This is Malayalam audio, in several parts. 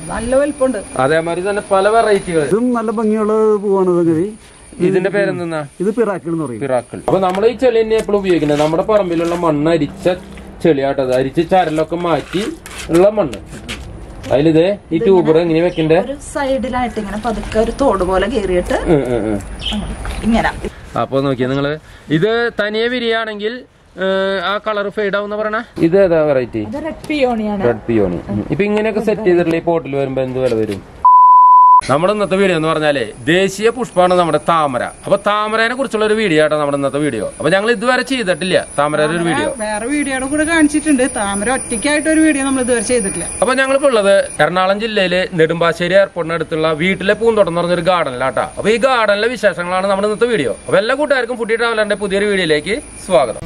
നല്ല വലിപ്പമുണ്ട് അതേമാതിരി തന്നെ പല വെറൈറ്റികൾ ഇതും നല്ല ഭംഗിയുള്ള പൂവാണ് സംഗതി ഇതിന്റെ പേരെന്തെന്നാ ഇത് പിറാക്കിൾ എന്ന് പറയും പിറാക്കൾ അപ്പൊ നമ്മൾ ഈ ചെളി തന്നെ എപ്പോഴും ഉപയോഗിക്കുന്നത് നമ്മുടെ പറമ്പിലുള്ള മണ്ണ് അരിച്ച ചെളിയാട്ടത് അരിച്ച് ചരലൊക്കെ മാറ്റി ഉള്ള മണ്ണ് അതിലിത് ഈ ട്യൂബർ എങ്ങനെ വെക്കണ്ടേ ഒരു സൈഡിലായിട്ട് ഇങ്ങനെ പതുക്കെ ഒരു തോട് പോലെ കീറിയിട്ട് ഉം, ഉം, ഉം. ഇങ്ങനെ അപ്പൊ നോക്കിയ നിങ്ങള് ഇത് തനിയെ വിരിയാണെങ്കിൽ ഏഹ്, ആ കളർ ഫെയ്ഡ് ആവുന്ന പറയണ ഇത് ഏതാ വെറൈറ്റി ഇത് റെഡ് പിയോണിയാണ് റെഡ് പിയോണി ഇപ്പൊ ഇങ്ങനെയൊക്കെ സെറ്റ് ചെയ്തിട്ടുള്ള ഈ പോട്ടിൽ വരുമ്പോ എന്ത് വില വരും നമ്മുടെ ഇന്നത്തെ വീഡിയോ എന്ന് പറഞ്ഞാലേ ദേശീയ പുഷ്പമാണ് നമ്മുടെ താമര അപ്പൊ താമരനെ കുറിച്ചുള്ള ഒരു വീഡിയോ ആട്ടോ നമ്മുടെ ഇന്നത്തെ വീഡിയോ അപ്പൊ ഞങ്ങൾ ഇതുവരെ ചെയ്തിട്ടില്ല താമരയുടെ ഒരു വീഡിയോ വേറെ വീഡിയോയുടെ കൂടെ കാണിച്ചിട്ടുണ്ട് താമര ഒറ്റയ്ക്കായിട്ട് ഒരു വീഡിയോ നമ്മൾ ഇതുവരെ ചെയ്തിട്ടില്ല അപ്പൊ ഞങ്ങളിപ്പോ ഉള്ളത് എറണാകുളം ജില്ലയിലെ നെടുമ്പാശ്ശേരി എയർപോർട്ടിന് അടുത്തുള്ള വീട്ടിലെ പൂന്തോട്ടം എന്ന് പറഞ്ഞൊരു ഗാർഡനിലാട്ടാ അപ്പൊ ഈ ഗാർഡനിലെ വിശേഷങ്ങളാണ് നമ്മുടെ ഇന്നത്തെ വീഡിയോ അപ്പൊ എല്ലാ കൂട്ടുകാർക്കും ഫുഡി ട്രാവലറിന്റെ പുതിയൊരു വീഡിയോയിലേക്ക് സ്വാഗതം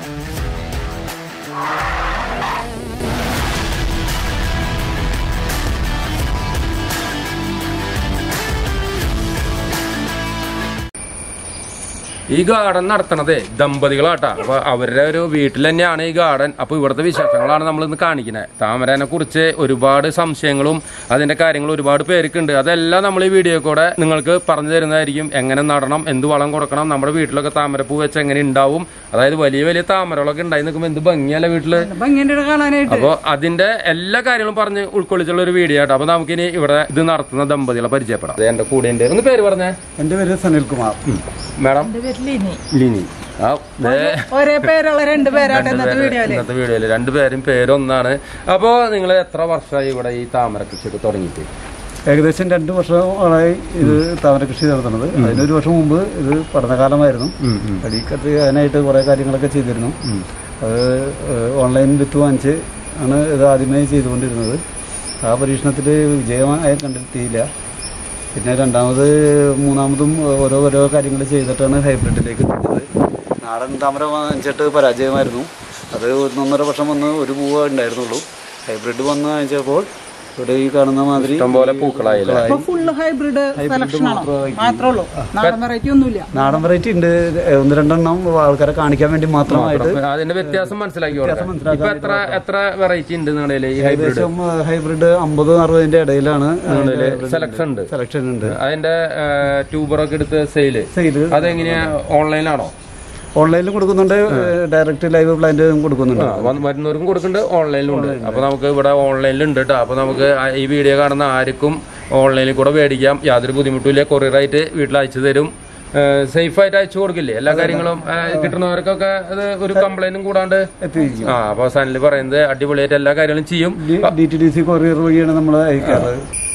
ഈ ഗാർഡൻ നടത്തണതേ ദമ്പതികളാട്ടാ അപ്പൊ അവരുടെ ഒരു വീട്ടിൽ തന്നെയാണ് ഈ ഗാർഡൻ അപ്പൊ ഇവിടുത്തെ വിശേഷങ്ങളാണ് നമ്മൾ ഇന്ന് കാണിക്കുന്നത് താമരനെ കുറിച്ച് ഒരുപാട് സംശയങ്ങളും അതിന്റെ കാര്യങ്ങളും ഒരുപാട് പേർക്കുണ്ട് അതെല്ലാം നമ്മൾ ഈ വീഡിയോ കൂടെ നിങ്ങൾക്ക് പറഞ്ഞു തരുന്നതായിരിക്കും എങ്ങനെ നടണം എന്ത് വളം കൊടുക്കണം നമ്മുടെ വീട്ടിലൊക്കെ താമരപ്പൂ വെച്ച് എങ്ങനെ ഉണ്ടാവും അതായത് വലിയ വലിയ താമരകളൊക്കെ ഉണ്ടായി നിൽക്കുമ്പോൾ എന്ത് ഭംഗിയല്ല വീട്ടില് ഭംഗിയുടെ കാണാനായിട്ട് അപ്പൊ അതിന്റെ എല്ലാ കാര്യങ്ങളും പറഞ്ഞ് ഉൾക്കൊള്ളിച്ചുള്ള ഒരു വീഡിയോ ആട്ടോ അപ്പൊ നമുക്കിനി ഇവിടെ ഇത് നടത്തുന്ന ദമ്പതികളെ പരിചയപ്പെടാം അത് എന്റെ കൂടെ ഉണ്ട് ഒന്ന് പേര് പറഞ്ഞേ എന്റെ പേര് സനിൽകുമാർ മാഡം എന്റെ പേരിൽ ഇനി ലിനി ആ ദേ ഒരേ പേരുള്ള രണ്ട് പേരായിട്ട് ഇന്നത്തെ രണ്ടുപേര് വീഡിയോയില് ഇന്നത്തെ വീഡിയോയില് രണ്ടുപേരും പേരൊന്നാണ് അപ്പോ നിങ്ങൾ എത്ര വർഷമായി ഇവിടെ ഈ താമര കൃഷിയൊക്കെ തുടങ്ങിയിട്ട് ഏകദേശം രണ്ട് വർഷമായി ഇത് താമര കൃഷി നടത്തുന്നത് അതിനൊരു വർഷം മുമ്പ് ഇത് പഠനകാലമായിരുന്നു അടിക്കത്ത് അതിനായിട്ട് കുറെ കാര്യങ്ങളൊക്കെ ചെയ്തിരുന്നു അത് ഏഹ്, ഓൺലൈൻ വിത്ത് വാങ്ങിച്ച് ആണ് ഇത് ആദ്യമായി ചെയ്തുകൊണ്ടിരുന്നത് ആ പരീക്ഷണത്തിൽ വിജയമായി കണ്ടെത്തിയില്ല പിന്നെ രണ്ടാമത് മൂന്നാമതും ഓരോ ഓരോ കാര്യങ്ങൾ ചെയ്തിട്ടാണ് ഹൈബ്രിഡിലേക്ക് എത്തിയത് നാടൻ താമര വാങ്ങിച്ചിട്ട് പരാജയമായിരുന്നു അത് ഒന്നൊന്നര വർഷം വന്ന് ഒരു പൂവ ഉണ്ടായിരുന്നുള്ളൂ ഹൈബ്രിഡ് വന്ന് വാങ്ങിച്ചപ്പോൾ ഇവിടെ ഈ കാണുന്ന മാതിരി ഇഷ്ടംപോലെ പൂക്കളായില്ലേ ഇപ്പൊ ഫുള്ള് ഹൈബ്രിഡ് സെലക്ഷൻ ആണ് മാത്രമേ ഉള്ളൂ നാടൻ വെറൈറ്റി ഒന്നുമില്ല നാടൻ വെറൈറ്റി ഉണ്ട് ഒന്ന് രണ്ടെണ്ണം ആൾക്കാരെ കാണിക്കാൻ വേണ്ടി മാത്രമായിട്ട് അതിന്റെ വ്യത്യാസം മനസ്സിലാക്കി കൊടുക്കാം ഇപ്പൊ എത്ര എത്ര വെറൈറ്റി ഉണ്ട് നിങ്ങളുടെ കയ്യില് ഈ ഹൈബ്രിഡ് ഏകദേശം ഹൈബ്രിഡ് അമ്പത് അറുപതിന്റെ ഇടയിലാണ് സെലക്ഷൻ ഉണ്ട് സെലക്ഷൻ ഉണ്ട് അതിന്റെ ട്യൂബറൊക്കെ എടുത്ത് സെയില് സെയില് അതെങ്ങനെയാ ഓൺലൈനാണോ ഓൺലൈനിൽ കൊടുക്കുന്നുണ്ട് ഡയറക്റ്റ് ലൈവ് പ്ലാന്റ് കൊടുക്കുന്നുണ്ട് ആ, വന്ന് വരുന്നവർക്കും കൊടുക്കുന്നുണ്ട് ഓൺലൈനിലും ഉണ്ട് അപ്പൊ നമുക്ക് ഇവിടെ ഓൺലൈനിൽ ഉണ്ട് കേട്ടോ അപ്പൊ നമുക്ക് ആ- ഈ വീഡിയോ കാണുന്ന ആർക്കും ഓൺലൈനിൽ കൂടെ മേടിക്കാം യാതൊരു ബുദ്ധിമുട്ടില്ല കൊറിയറായിട്ട് വീട്ടിൽ അയച്ചു തരും സേഫ് ആയിട്ട് അയച്ചു കൊടുക്കില്ലേ എല്ലാ കാര്യങ്ങളും ആ, കിട്ടുന്നവർക്കൊക്കെ അത് ഒരു കംപ്ലൈന്റും കൂടാണ്ട് എത്തിയിരിക്കും ആ അപ്പൊ സനിൽ പറയുന്നത് അടിപൊളിയായിട്ട് എല്ലാ കാര്യങ്ങളും ചെയ്യും D T D C courier വഴിയാണ് നമ്മൾ അയക്കാറ്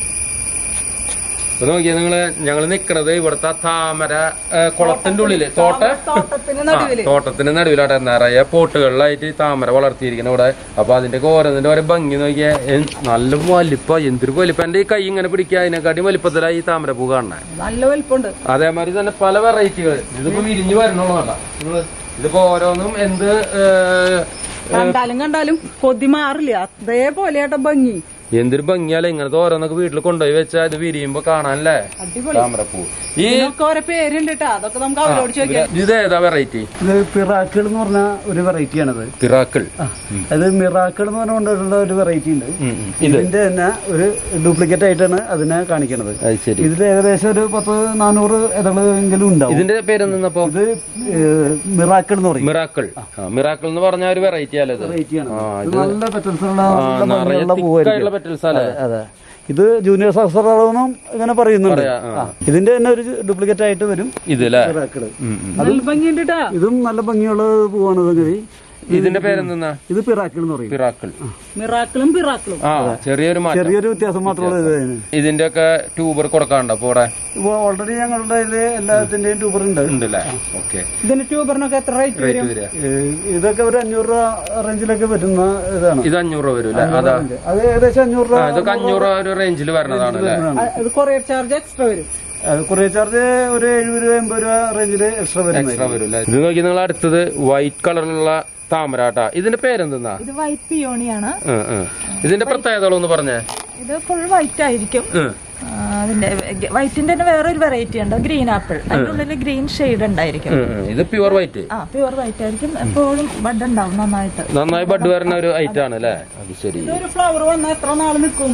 ഇപ്പൊ നോക്കിയാൽ നിങ്ങള് ഞങ്ങൾ നിക്കണത് ഇവിടുത്തെ താമര ആ, കുളത്തിന്റെ ഉള്ളില് തോട്ട തോട്ടത്തിന് ആ, നടുവില് തോട്ടത്തിന് നടുവിലാട്ടെ നിറയെ പോട്ടുകളിലായിട്ട് ഈ താമര വളർത്തിയിരിക്കുന്ന ഇവിടെ അപ്പൊ അതിന്റെ ഓരോന്നിന്റെ ഓരോ ഭംഗി നോക്കിയാ എൻ- നല്ല വലിപ്പ എന്തൊരു വലിപ്പം എന്റെ ഈ കൈ ഇങ്ങനെ പിടിക്കുക അതിനെക്കാട്ടി വലിപ്പത്തിലായി ഈ താമരപ്പൂ കാണണേ നല്ല വലിപ്പമുണ്ട് അതേമാതിരി തന്നെ പല വെറൈറ്റികൾ ഇതിപ്പോ വിരിഞ്ഞു വരണുള്ളതല്ല നിങ്ങള് ഇതിപ്പോ ഓരോന്നും എന്ത് ഏഹ്, കണ്ടാലും കണ്ടാലും കൊതി മാറില്ല അതേപോലെയാട്ട ഭംഗി എന്തൊരു ഭംഗിയാലേ ഇങ്ങനത്തെ ഓരോന്നൊക്കെ വീട്ടിൽ കൊണ്ടുപോയി വെച്ചാൽ ഇത് വിരിയുമ്പോ കാണാനല്ലേ അടിപൊളി താമരപ്പൂ ഈ ഇതിനൊക്കെ ഓരോ പേരുണ്ട് കേട്ടോ അതൊക്കെ നമുക്ക് അവരോട് ചോദിക്കാം ഇത് ഏതാ വെറൈറ്റി ഇത് പിറാക്കിൾ എന്ന് പറഞ്ഞ ഒരു വെറൈറ്റിയാണത് തിറാക്കിൾ അത് മിറാക്കിൾ എന്ന് പറഞ്ഞുകൊണ്ടുള്ള ഒരു വെറൈറ്റി ഉണ്ട് ഇത് ഇതിന്റെ തന്നെ ഒരു ഡ്യൂപ്ലിക്കേറ്റ് ആയിട്ടാണ് അതിനെ കാണിക്കുന്നത് അത് ശരി ഇതിൽ ഏകദേശം ഒരു പത്ത് നാനൂറ് ഇതളെങ്കിലും ഉണ്ടാവും ഇതിന്റെ പേരെന്നപ്പോ ഇത് മിറാക്കിൾ എന്ന് പറയും മിറാക്കിൾ മിറാക്കിൾ എന്ന് പറഞ്ഞ ഒരു വെറൈറ്റി അല്ലേ ഇത് വെറൈറ്റിയാണ് ആ, ഇത് നല്ല പെറ്റൽസ് ഉള്ള ആ, നല്ല നിറയെ ഭംഗിയുള്ള thick പൂവായിരിക്കും ആയിട്ടുള്ള petals അല്ലേ അതെ ഇത് ജൂനിയർ സഹസ്രമെന്നും ഇങ്ങനെ പറയുന്നുണ്ട് പറയാ, ആ. ആ. ഇതിന്റെ തന്നെ ഒരു ഡ്യൂപ്ലിക്കേറ്റ് ആയിട്ട് വരും ഇത് അല്ലേ മിറാക്കിള് നല്ല ഭംഗിയുണ്ട് കേട്ടോ ഇതും നല്ല ഭംഗിയുള്ള പൂവാണ് സംഗതി ഇതിന്റെ പേരെന്തെന്നാ ഇത് പിറാക്കിൾ എന്ന് പറയും പിറാക്കിൾ മിറാക്കിളും പിറാക്കിളും ആ ചെറിയൊരു മാറ്റം ചെറിയൊരു വ്യത്യാസം മാത്രമുള്ള ഇത് അതിന് ഇതിന്റെ ഒക്കെ ട്യൂബർ കൊടുക്കാണ്ടോ അപ്പൊ ഇവിടെ ഇപ്പൊ ഓൾറെഡി ഞങ്ങളുടെ കയ്യില് എല്ലാത്തിന്റെയും ട്യൂബർ ഉണ്ട് ഉണ്ടല്ലേ ഓക്കെ ഇതിന്റെ ട്യൂബറിനൊക്കെ എത്ര റേറ്റ് വരും വരിക ഏഹ് ഇതൊക്കെ ഒരു അഞ്ഞൂറ് രൂപ റേഞ്ചിലൊക്കെ വരുന്ന ഇതാണ് ഇത് അഞ്ഞൂറ് രൂപ വരും അല്ലേ അതാ അത് ഏകദേശം അഞ്ഞൂറ് രൂപ ആ, ഇതൊക്കെ അഞ്ഞൂറ് രൂപ ഒരു റേഞ്ചിൽ വരണതാണ് അല്ലേ ആ, ഇത് കൊറിയർ ചാർജ് എക്സ്ട്രാ വരും കുറേ ചാർജ് ഒരു എഴുപത് രൂപ എൺപത് രൂപ റേഞ്ചിൽ എക്സ്ട്രാ വരുന്നത് എക്സ്ട്രാ വരും അല്ലേ ഇത് നോക്കി നിങ്ങൾ അടുത്തത് വൈറ്റ് കളറിലുള്ള താമരാട്ടാ ഇതിന്റെ പേരെന്തെന്നാ ഇത് വൈറ്റ് പിയോണിയാണ് ഉം, ഉം. ഇതിന്റെ പ്രത്യേകതകളൊന്ന് പറഞ്ഞേ ഇത് ഫുൾ വൈറ്റ് ആയിരിക്കും ഉം. ആ, അതിന്റെ വൈറ്റിന്റെ തന്നെ വേറൊരു വെറൈറ്റി ഉണ്ട് ഗ്രീൻ ആപ്പിൾ അതിനുള്ളിൽ ഗ്രീൻ ഷെയ്ഡ് ഉണ്ടായിരിക്കും ഉം, ഉം. ഇത് പ്യുവർ വൈറ്റ് ആ പ്യുവർ വൈറ്റ് ആയിരിക്കും എപ്പോഴും ബഡ് ഉണ്ടാവും നന്നായിട്ട് നന്നായി ബഡ് വരുന്ന ഒരു ഐറ്റം ആണ് അല്ലേ അത് ശരി ഒരു ഫ്ലവർ വന്നാൽ എത്ര നാൾ നിൽക്കും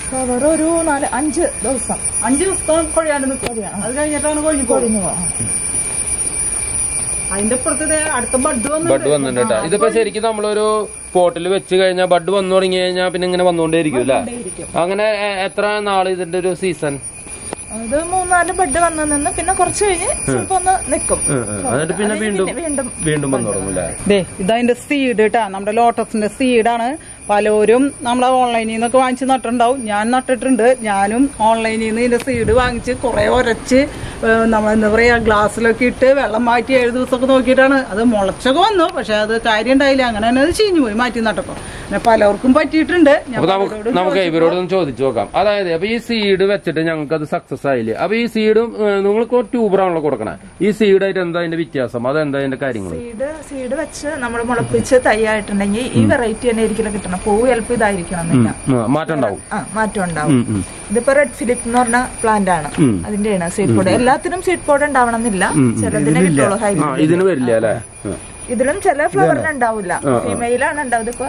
ഫ്ലവർ ഒരു നാല് അഞ്ച് ദിവസം അഞ്ച് ദിവസം കൊഴിയാണ്ട് നിൽക്കും അത് കഴിഞ്ഞിട്ടാണ് കൊഴിഞ്ഞു പോകും കൊഴിഞ്ഞു പോകാം അതിന്റെ അപ്പുറത്ത് ദേ അടുത്ത ബഡ് വന്നു ബഡ് വന്നിട്ടുണ്ട് കേട്ടോ ഇതിപ്പോ ശരിക്കും നമ്മളൊരു പോട്ടിൽ വെച്ച് കഴിഞ്ഞാൽ ബഡ് വന്നു തുടങ്ങി കഴിഞ്ഞാൽ പിന്നെ ഇങ്ങനെ വന്നുകൊണ്ടേയിരിക്കും അല്ലേ അങ്ങനെ എ- എത്ര നാള് ഇതിന്റെ ഒരു സീസൺ ഇത് മൂന്നാല് ബെഡ് വന്നു നിന്ന് പിന്നെ കുറച്ച് കഴിഞ്ഞ് ചിലപ്പോ ഒന്ന് നിക്കും എന്നിട്ട് പിന്നെ അത് വീണ്ടും വീണ്ടും വീണ്ടും വന്നു തുടങ്ങും അല്ലേ ദേ ഇതതിന്റെ സീഡ് കേട്ടാ നമ്മുടെ ലോട്ടസിന്റെ സീഡാണ് പലരും നമ്മളെ ഓൺലൈനിൽ നിന്നൊക്കെ വാങ്ങിച്ച് നട്ടിട്ടുണ്ടാവും ഞാൻ നട്ടിട്ടുണ്ട് ഞാനും ഓൺലൈനിൽ നിന്ന് ഇതിന്റെ സീഡ് വാങ്ങിച്ച് കുറെ ഉരച്ച് ഏഹ്, നമ്മൾ എന്താ പറയാ ഗ്ലാസ്സിലൊക്കെ ഇട്ട് വെള്ളം മാറ്റി ഏഴ് ദിവസമൊക്കെ നോക്കിയിട്ടാണ് അത് മുളച്ചൊക്കെ വന്നു പക്ഷെ അത് കാര്യം ഉണ്ടായില്ല അങ്ങനെ തന്നെ അത് ചീഞ്ഞു പോയി മാറ്റി നട്ടപ്പോ പിന്നെ പലർക്കും പറ്റിയിട്ടുണ്ട് ഞാൻ അപ്പൊ നമുക്ക് പലരോടും നമുക്ക് ഇവരോടൊന്ന് ചോദിച്ചു നോക്കാം അതായത് അപ്പൊ ഈ സീഡ് വെച്ചിട്ട് ഞങ്ങൾക്ക് അത് സക്സസ് ആയില്ലേ അപ്പൊ ഈ സീഡും നിങ്ങൾക്ക് ട്യൂബറാണല്ലോ കൊടുക്കണേ ഈ സീഡായിട്ട് എന്താ അതിന്റെ വ്യത്യാസം അതെന്താ അതിന്റെ കാര്യങ്ങൾ സീഡ് സീഡ് വെച്ച് നമ്മൾ മുളപ്പിച്ച് തയ്യായിട്ടുണ്ടെങ്കിൽ ഈ വെറൈറ്റി തന്നെ ആയിരിക്കില്ല കിട്ടണം പൂവ് ചിലപ്പോൾ ഇതായിരിക്കണം എന്നില്ല മാറ്റം ഉണ്ടാവും ആ മാറ്റം ഉണ്ടാവും ഇതിപ്പോ റെഡ് ഫിലിപ്പ് എന്ന് പറഞ്ഞ പ്ലാന്റ് ആണ് അതിന്റെയാണ് സീഡ് പോഡ് എല്ലാത്തിനും സീഡ് പോഡ് ഉണ്ടാവണം എന്നില്ല ചിലതിനെ കിട്ടുള്ളൂ ആ ഹൈബ്രിഡ് ഇതിന് വരില്ല അല്ലേ ഉം. ഇതിലും ചില ഫ്ലവറിന് ഉണ്ടാവില്ല ഫീമെയിലാണ് ഉണ്ടാവും ഇതിപ്പോ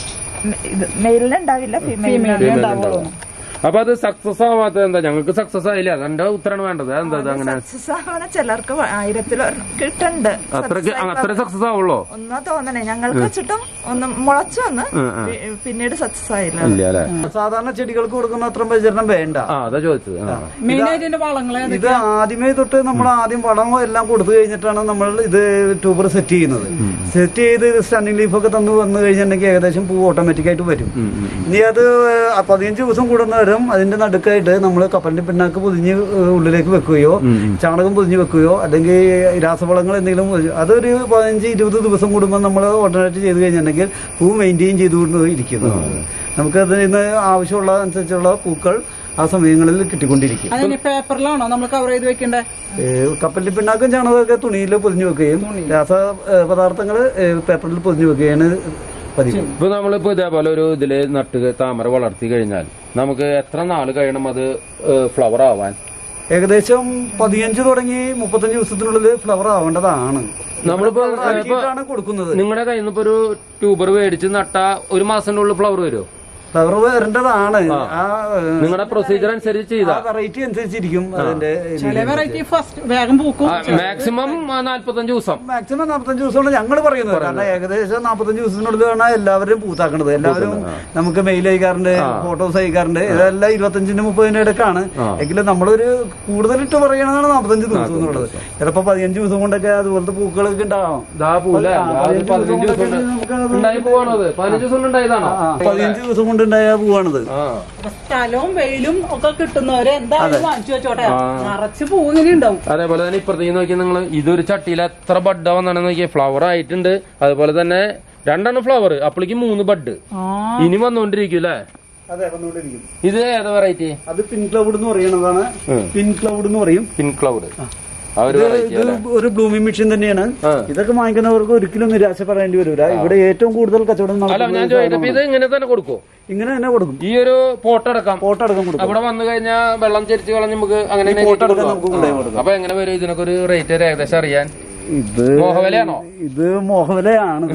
മെ- ഇത് മെയിലിന് ഉണ്ടാവില്ല ഫീമെയിലിന് ഉണ്ടാവുള്ളൂ അപ്പൊ അത് സക്സസ് ആവാത്തത് എന്താ ഞങ്ങൾക്ക് സക്സസ് ആയില്ല അതെന്റെ ഉത്തരമാണ് വേണ്ടത് അതെന്താ അത് അങ്ങനെ സക്സസ് ആവണ ചിലർക്ക് ആയിരത്തിൽ കിട്ടണ്ട് അത്രക്ക് അത്ര സക്സസ് ആവുള്ളോ ഒന്നാ തോന്നണേ ഞങ്ങൾക്ക് വെച്ചിട്ടും ഒന്ന് മുളച്ചു വന്ന് പി- പിന്നീട് സക്സസ് ആയില്ല ഇല്ല അല്ലേ സാധാരണ ചെടികൾക്ക് കൊടുക്കുന്ന അത്ര പരിചരണം വേണ്ട ആ അതാ ചോദിച്ചത് ആ. മെയിൻ ആയിട്ട് ഇതിന്റെ വളങ്ങളെ ഇത് ആദ്യമേ തൊട്ട് നമ്മൾ ആദ്യം വളം എല്ലാം കൊടുത്തു കഴിഞ്ഞിട്ടാണ് നമ്മൾ ഇത് ട്യൂബർ സെറ്റ് ചെയ്യുന്നത് സെറ്റ് ചെയ്ത് സ്റ്റാൻഡിംഗ് ലീഫൊക്കെ തന്നു വന്നു കഴിഞ്ഞിട്ടുണ്ടെങ്കിൽ ഏകദേശം പൂ ഓട്ടോമാറ്റിക് ആയിട്ട് വരും ഇനി അത് ആ പതിനഞ്ച് ദിവസം കൂടുന്നവരും അതിന്റെ നടുക്കായിട്ട് നമ്മൾ കപ്പലിന്റെ പിണ്ണാക്ക് പൊതിഞ്ഞ് ഉള്ളിലേക്ക് വെക്കുകയോ ചാണകം പൊതിഞ്ഞ് വെക്കുകയോ അല്ലെങ്കിൽ രാസവളങ്ങൾ എന്തെങ്കിലും പൊതിഞ്ഞ് അതൊരു പതിനഞ്ച് ഇരുപത് ദിവസം കൂടുമ്പോൾ നമ്മൾ ഓൾട്ടർനേറ്റ് ചെയ്ത് കഴിഞ്ഞിട്ടുണ്ടെങ്കിൽ പൂ മെയിൻറ്റെയിൻ ചെയ്തുകൊണ്ട് ഇരിക്കുന്നു നമുക്ക് അതിൽ നിന്ന് ആവശ്യമുള്ള അനുസരിച്ചുള്ള പൂക്കൾ ആ സമയങ്ങളിൽ കിട്ടിക്കൊണ്ടിരിക്കും അതിന് പേപ്പറിലാണോ നമ്മൾ കവർ ചെയ്ത് വെക്കണ്ടേ ഏഹ് കപ്പലിന്റെ പിണ്ണാക്കും ചാണകമൊക്കെ തുണിയിൽ പൊതിഞ്ഞു വെക്കുകയും രാസ ഏഹ് പദാർത്ഥങ്ങൾ ഏഹ് പേപ്പറിൽ പൊതിഞ്ഞു വെക്കുകയാണ് പതിവ് ഇപ്പൊ നമ്മളിപ്പോ ഇതേപോലെ ഒരു ഇതില് നട്ട് താമര വളർത്തി കഴിഞ്ഞാൽ നമുക്ക് എത്ര നാള് കഴിയണം അത് ഫ്ലവർ ആവാൻ ഏകദേശം പതിനഞ്ച് തുടങ്ങി മുപ്പത്തഞ്ച് ദിവസത്തിനുള്ളിൽ ഫ്ലവർ ആവേണ്ടതാണ് നമ്മളിപ്പോ Flower ആക്കിയിട്ടാണ് കൊടുക്കുന്നത് നിങ്ങളുടെ കയ്യിൽ നിന്ന് ഇപ്പൊ ഒരു ട്യൂബർ മേടിച്ച് നട്ട ഒരു മാസത്തിനുള്ളിൽ ഫ്ലവർ വരുമോ ഫ്ലവർ വരേണ്ടതാണ് ആ നിങ്ങളുടെ പ്രൊസീജിയർ അനുസരിച്ച് ചെയ്താ വെറൈറ്റി അനുസരിച്ചിരിക്കും അതിന്റെ ചില വെറൈറ്റി ഫസ്റ്റ് വേഗം പൂക്കും മാക്സിമം നാല്പത്തഞ്ച് ദിവസം മാക്സിമം നാൽപ്പത്തഞ്ച് ദിവസമാണ് ഞങ്ങൾ പറയുന്നത് കാരണം ഏകദേശം നാൽപ്പത്തഞ്ച് ദിവസത്തിനുള്ളിലാണ് എല്ലാവരും പൂത്താക്കണത് എല്ലാവരും നമുക്ക് മെയിൽ അയക്കാറുണ്ട് ഫോട്ടോസ് അയക്കാറുണ്ട് ഇതെല്ലാം ഇരുപത്തഞ്ചിന്റെ മുപ്പതിന്റെ ഇടക്കാണ് എങ്കിലും നമ്മളൊരു കൂടുതലിട്ട് പറയണതാണ് നാൽപ്പത്തഞ്ച് ദിവസം എന്നുള്ളത് ചിലപ്പോ പതിനഞ്ച് ദിവസം കൊണ്ടൊക്കെ അതുപോലത്തെ പൂക്കളൊക്കെ ഉണ്ടാവാം ദാ പൂല പതിനഞ്ച് ദിവസം കൊണ്ട് ഉണ്ടായി പോവാണോ അത് പതിനഞ്ച് ദിവസം കൊണ്ട് ഉണ്ടായതാണോ ആ, പതിനഞ്ച് ദിവസം കൊണ്ടുണ്ടായ പൂവാണിത് ആ അപ്പൊ സ്ഥലവും വെയിലും ഒക്കെ കിട്ടുന്നവരെ എന്തായാലും വാങ്ങിച്ചു വെച്ചോട്ടെ നിറച്ച് പൂ ഇങ്ങനെ ഉണ്ടാവും അതേപോലെ തന്നെ ഇപ്പുറത്തേക്ക് നോക്കിയാൽ നിങ്ങൾ ഇതൊരു ചട്ടിയിൽ എത്ര ബഡ് വന്നാണ് നോക്കിയാൽ ഫ്ലവർ ആയിട്ടുണ്ട് അതുപോലെ തന്നെ രണ്ടെണ്ണം ഫ്ലവർ അപ്പോഴേക്ക് മൂന്ന് ബഡ് ആ ഇനി വന്നുകൊണ്ടിരിക്കും അല്ലേ അതെ വന്നുകൊണ്ടിരിക്കും ഇത് ഏതാ വെറൈറ്റി അത് പിൻ ക്ലൗഡ് എന്ന് പറയുന്നതാണ് പിൻ ക്ലൗഡ് എന്ന് പറയും പിൻ ക്ലൗഡ് ആ ഒരു ഇത് വെറൈറ്റി ഇത് ഒരു ബ്ലൂമിംഗ് മെഷീൻ തന്നെയാണ് ആ. ഇതൊക്കെ വാങ്ങിക്കുന്നവർക്ക് ഒരിക്കലും നിരാശപ്പെടേണ്ടി വരില്ല ഇവിടെ ഏറ്റവും കൂടുതൽ കച്ചവടം അല്ല ഞാൻ നടക്കുന്നത് ചോദിച്ചപ്പോ ഇത് ഇങ്ങനെ തന്നെ കൊടുക്കും ഇങ്ങനെ തന്നെ കൊടുക്കും ഈ ഒരു പോട്ടടക്കം പോട്ടടക്കം കൊടുക്കും അവിടെ വന്നു കഴിഞ്ഞാൽ വെള്ളം ചെരിച്ച് കളഞ്ഞ് നമുക്ക് അങ്ങനെ തന്നെ പോട്ടടക്കം കൊടുക്കാം. നമുക്ക് കൊണ്ടുപോയി കൊടുക്കാം അപ്പൊ എങ്ങനെ വരും ഇതിനൊക്കെ ഒരു റേറ്റ് ഒരു ഏകദേശം അറിയാൻ ഇത് മോഹവിലയാണോ ഇത് മോഹവിലയാണ്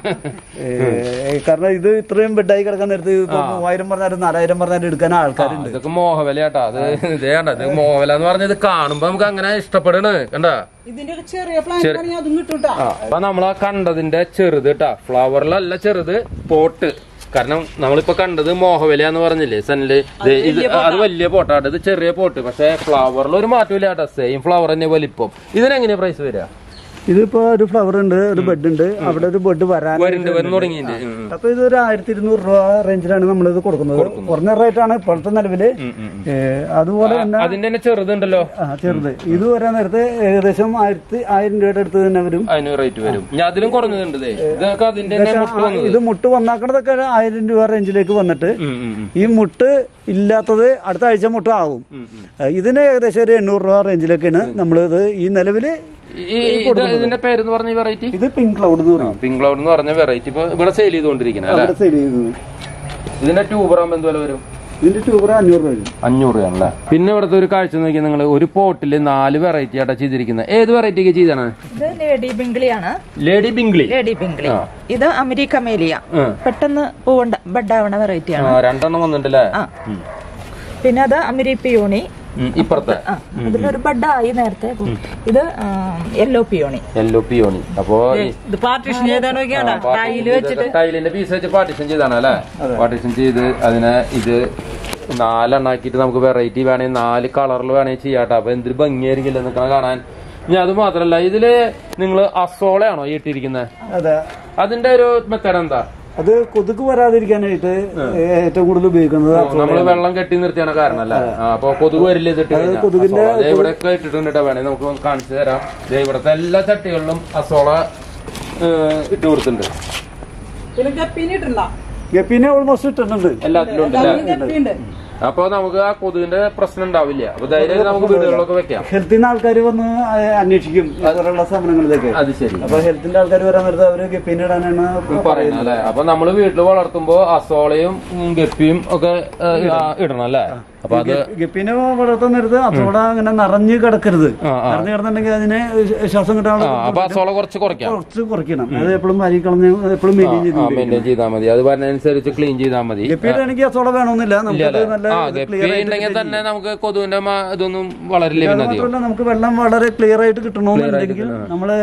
കാരണം ഇത് ഇത്രയും ബെഡായി കിടക്കാൻ നേരത്ത് ഇപ്പൊ മൂവായിരം പറഞ്ഞാലും നാലായിരം പറഞ്ഞാലും എടുക്കാൻ ആൾക്കാരുണ്ട് ഇതൊക്കെ മോഹവില കേട്ടാ അത് ഇതേ കണ്ട ഇത് മോഹവില എന്ന് പറഞ്ഞത് കാണുമ്പോ നമുക്ക് അങ്ങനെ ഇഷ്ടപ്പെടണ് കണ്ടാ ഇതിന്റെ ഒക്കെ ചെറിയ പ്ലാന്റ് ആണെങ്കിൽ അതും കിട്ടും ട്ടാ. ആ, അപ്പൊ നമ്മളാ കണ്ടതിന്റെ ചെറുത് കേട്ടാ ഫ്ലവറിലല്ല ചെറുത് പോട്ട് കാരണം നമ്മളിപ്പോ കണ്ടത് മോഹവില എന്ന് പറഞ്ഞില്ലേ സനില് ഇത് ഇത് അത് വലിയ പോട്ടാണ് ഇത് ചെറിയ പോട്ട് പക്ഷെ ഫ്ലവറിൽ ഒരു മാറ്റമില്ല കേട്ടോ സെയിം ഫ്ലവർ തന്നെ വലിപ്പം ഇതിനെങ്ങനെയാ പ്രൈസ് വരിക ഇതിപ്പോ ഒരു ഫ്ലവർ ഉണ്ട് ഒരു ബെഡ് ഉണ്ട് അവിടെ ഒരു ബെഡ് വരാൻ വരുന്നുണ്ട് വന്നു തുടങ്ങിയിട്ടുണ്ട് ഉം, ഉം. അപ്പൊ ഇത് ഒരു ആയിരത്തി ഇരുന്നൂറ് രൂപ റേഞ്ചിലാണ് നമ്മൾ ഇത് കൊടുക്കുന്നത് കുറഞ്ഞ റേറ്റ് ആണ് ഇപ്പോഴത്തെ നിലവില് ഏ, അതുപോലെ തന്നെ അതിന്റെ തന്നെ ചെറുതുണ്ടല്ലോ ആ, ചെറുത് ഇത് വരാൻ നേരത്തെ ഏകദേശം ആയിരത്തി ആയിരം രൂപയുടെ അടുത്ത് തന്നെ വരും അതിന് റേറ്റ് വരും ഞാൻ അതിലും കുറഞ്ഞതുണ്ട് ദേ. ഇതൊക്കെ അതിന്റെ തന്നെ മുട്ട് വന്നത് ഇത് മുട്ട് വന്നാക്കണതൊക്കെ ആയിരം രൂപ റേഞ്ചിലേക്ക് വന്നിട്ട് ഉം, ഉം, ഉം. ഈ മുട്ട് ഇല്ലാത്തത് അടുത്ത ആഴ്ച മുട്ട് ആവും ഇതിന് ഏകദേശം ഒരു എണ്ണൂറ് രൂപ റേഞ്ചിലൊക്കെയാണ് നമ്മളിത് ഈ നിലവില് ഈ ഇത് ഇതിന്റെ പേരെന്ന് പറഞ്ഞ വെറൈറ്റി ഇത് പിങ്ക് ക്ലൗഡ് എന്ന് പറയും പിങ്ക് ക്ലൗഡ് എന്ന് പറഞ്ഞ വെറൈറ്റി ഇപ്പൊ ഇവിടെ സെയിൽ ചെയ്തുകൊണ്ടിരിക്കുന്നത് അല്ലെ അവിടെ സെയിൽ ചെയ്യുന്നത് ഇതിന്റെ ട്യൂബർ ആകുമ്പോൾ എന്തുപോലെ വരും ഇതിന്റെ ട്യൂബർ അഞ്ഞൂറ് രൂപ വരും അഞ്ഞൂറ് രൂപയാണല്ലേ പിന്നെ ഇവിടുത്തെ ഒരു കാഴ്ച നോക്കി നിങ്ങൾ ഒരു പോട്ടില് നാല് വെറൈറ്റി ആയിട്ടാ ചെയ്തിരിക്കുന്നത് ഏത് വെറൈറ്റി ഒക്കെ ചെയ്താണ് ഇത് ലേഡി ബിംഗ്ലിയാണ് ലേഡി ബിംഗ്ലി ലേഡി ബിംഗ്ലി ഇത് അമേരിക്ക മേലിയ ആ. പെട്ടെന്ന് പൂവുണ്ട ബെഡാവണ വെറൈറ്റി ആ, ആണ് രണ്ടെണ്ണം വന്നിട്ടുണ്ടല്ലേ ആ. ഉം. പിന്നെ അത് അമിരിപ്പിയോണി ഉം, ഇപ്പുറത്തെ ആ അതിലൊരു ബഡായി നേരത്തെ ഇത് യെല്ലോ പിയോണി യെല്ലോ പിയോണി അപ്പോ ഈ- ഇത് പാർട്ടീഷൻ ചെയ്താണ് നോക്കിയാണ്ടാ ടൈല് വെച്ചിട്ട് ടൈലിന്റെ പീസ് വെച്ച് പാർട്ടീഷൻ ചെയ്താണ് അല്ലേ പാർട്ടീഷൻ ചെയ്ത് അതിനെ ഇത് നാലെണ്ണാക്കിയിട്ട് നമുക്ക് വെറൈറ്റി വേണമെങ്കിൽ നാല് കളറിൽ വേണമെങ്കിൽ ചെയ്യാട്ടോ അപ്പൊ എന്തൊരു ഭംഗിയായിരിക്കില്ല നിൽക്കണ കാണാൻ ഇനി അത് മാത്രല്ല ഇതില് നിങ്ങൾ അസോളയാണോ ഇട്ടിരിക്കുന്നത് അതെ അതിന്റെ ഒരു മെത്തേഡ് എന്താ അത് കൊതുക് വരാതിരിക്കാനായിട്ട് ഏറ്റവും കൂടുതൽ ഉപയോഗിക്കുന്നത് നമ്മള് വെള്ളം കെട്ടി നിർത്തിയാണ് കാരണം അല്ലേ ആ, അപ്പൊ കൊതുക് വരില്ല ഇതിട്ട് കഴിഞ്ഞാൽ. കൊതുകിന്റെ- അസോള ദേ ഇവിടെയൊക്കെ ഇട്ടിട്ടുണ്ട് കേട്ടോ വേണേ നമുക്ക് ഒന്ന് കാണിച്ചു തരാം ദേ ഇവിടുത്തെ എല്ലാ ചട്ടികളിലും അസോള ഏഹ്, ഇട്ട് കൊടുത്തിട്ടുണ്ട് പിന്നെ ഗപ്പിനിട്ടുണ്ടോ ഗപ്പിനെ ഓൾമോസ്റ്റ് ഇട്ടിട്ടുണ്ട് എല്ലാത്തിലും ഉണ്ട് അല്ലേ ഗപ്പിയുണ്ട് അപ്പൊ നമുക്ക് ആ കൊതുകിന്റെ പ്രശ്നം ഉണ്ടാവില്ല അപ്പൊ ധൈര്യം നമുക്ക് വീടുകളിലൊക്കെ വെക്കാം ഹെൽത്തിൽ നിന്ന് ആൾക്കാർ വന്ന് അഹ് അന്വേഷിക്കും ഇതുപോലുള്ള സ്ഥാപനങ്ങളിലേക്ക് അത് ശരി അപ്പൊ ഹെൽത്തിന്റെ ആൾക്കാർ വരാൻ നേരത്ത് അവര് ഗപ്പിനെ ഇടാനാണ് പറയുന്നത് അല്ലെ അപ്പൊ നമ്മള് വീട്ടിൽ വളർത്തുമ്പോ അസോളയും ഉം, ഗപ്പിയും ഒക്കെ ഏഹ്, ഇടാ- ഇടണം അല്ലേ അപ്പൊ അത് ഗപ്പിനെ വളർത്താൻ നേരത്ത് അതോടെ അങ്ങനെ നിറഞ്ഞു കിടക്കരുത് ആ, ആ. നിറഞ്ഞു കിടന്നുണ്ടെങ്കിൽ അതിനെ ശ്വാസം ആ കിട്ടാനുള്ള അപ്പൊ അസോള കുറച്ച് കുറയ്ക്കാം കുറച്ച് കുറയ്ക്കണം അത് എപ്പോഴും വാരി കളഞ്ഞ് എപ്പോഴും മെയിൻറ്റെയിൻ ചെയ്ത് ആ മെയിൻറ്റെയിൻ ചെയ്താൽ മതി അത് പറഞ്ഞനുസരിച്ച് ക്ലീൻ ചെയ്താൽ മതി ഗപ്പിയുടെ ആണെങ്കിൽ അസോള വേണമെന്നില്ല ഇല്ല നമുക്ക് അല്ലേ നല്ല ആ ഇത് ഗപ്പി clear ആയിട്ട് ഉണ്ടെങ്കിൽ കിട്ടുകയും തന്നെ നമുക്ക് കൊതുവിന്റെ മ- ഇതൊന്നും വളരില്ല അത് പിന്നെ അധികം മാത്രമല്ല നമുക്ക് വെള്ളം വളരെ ക്ലിയർ ആയിട്ട് കിട്ടണമെന്നുണ്ടെങ്കിൽ നമ്മള്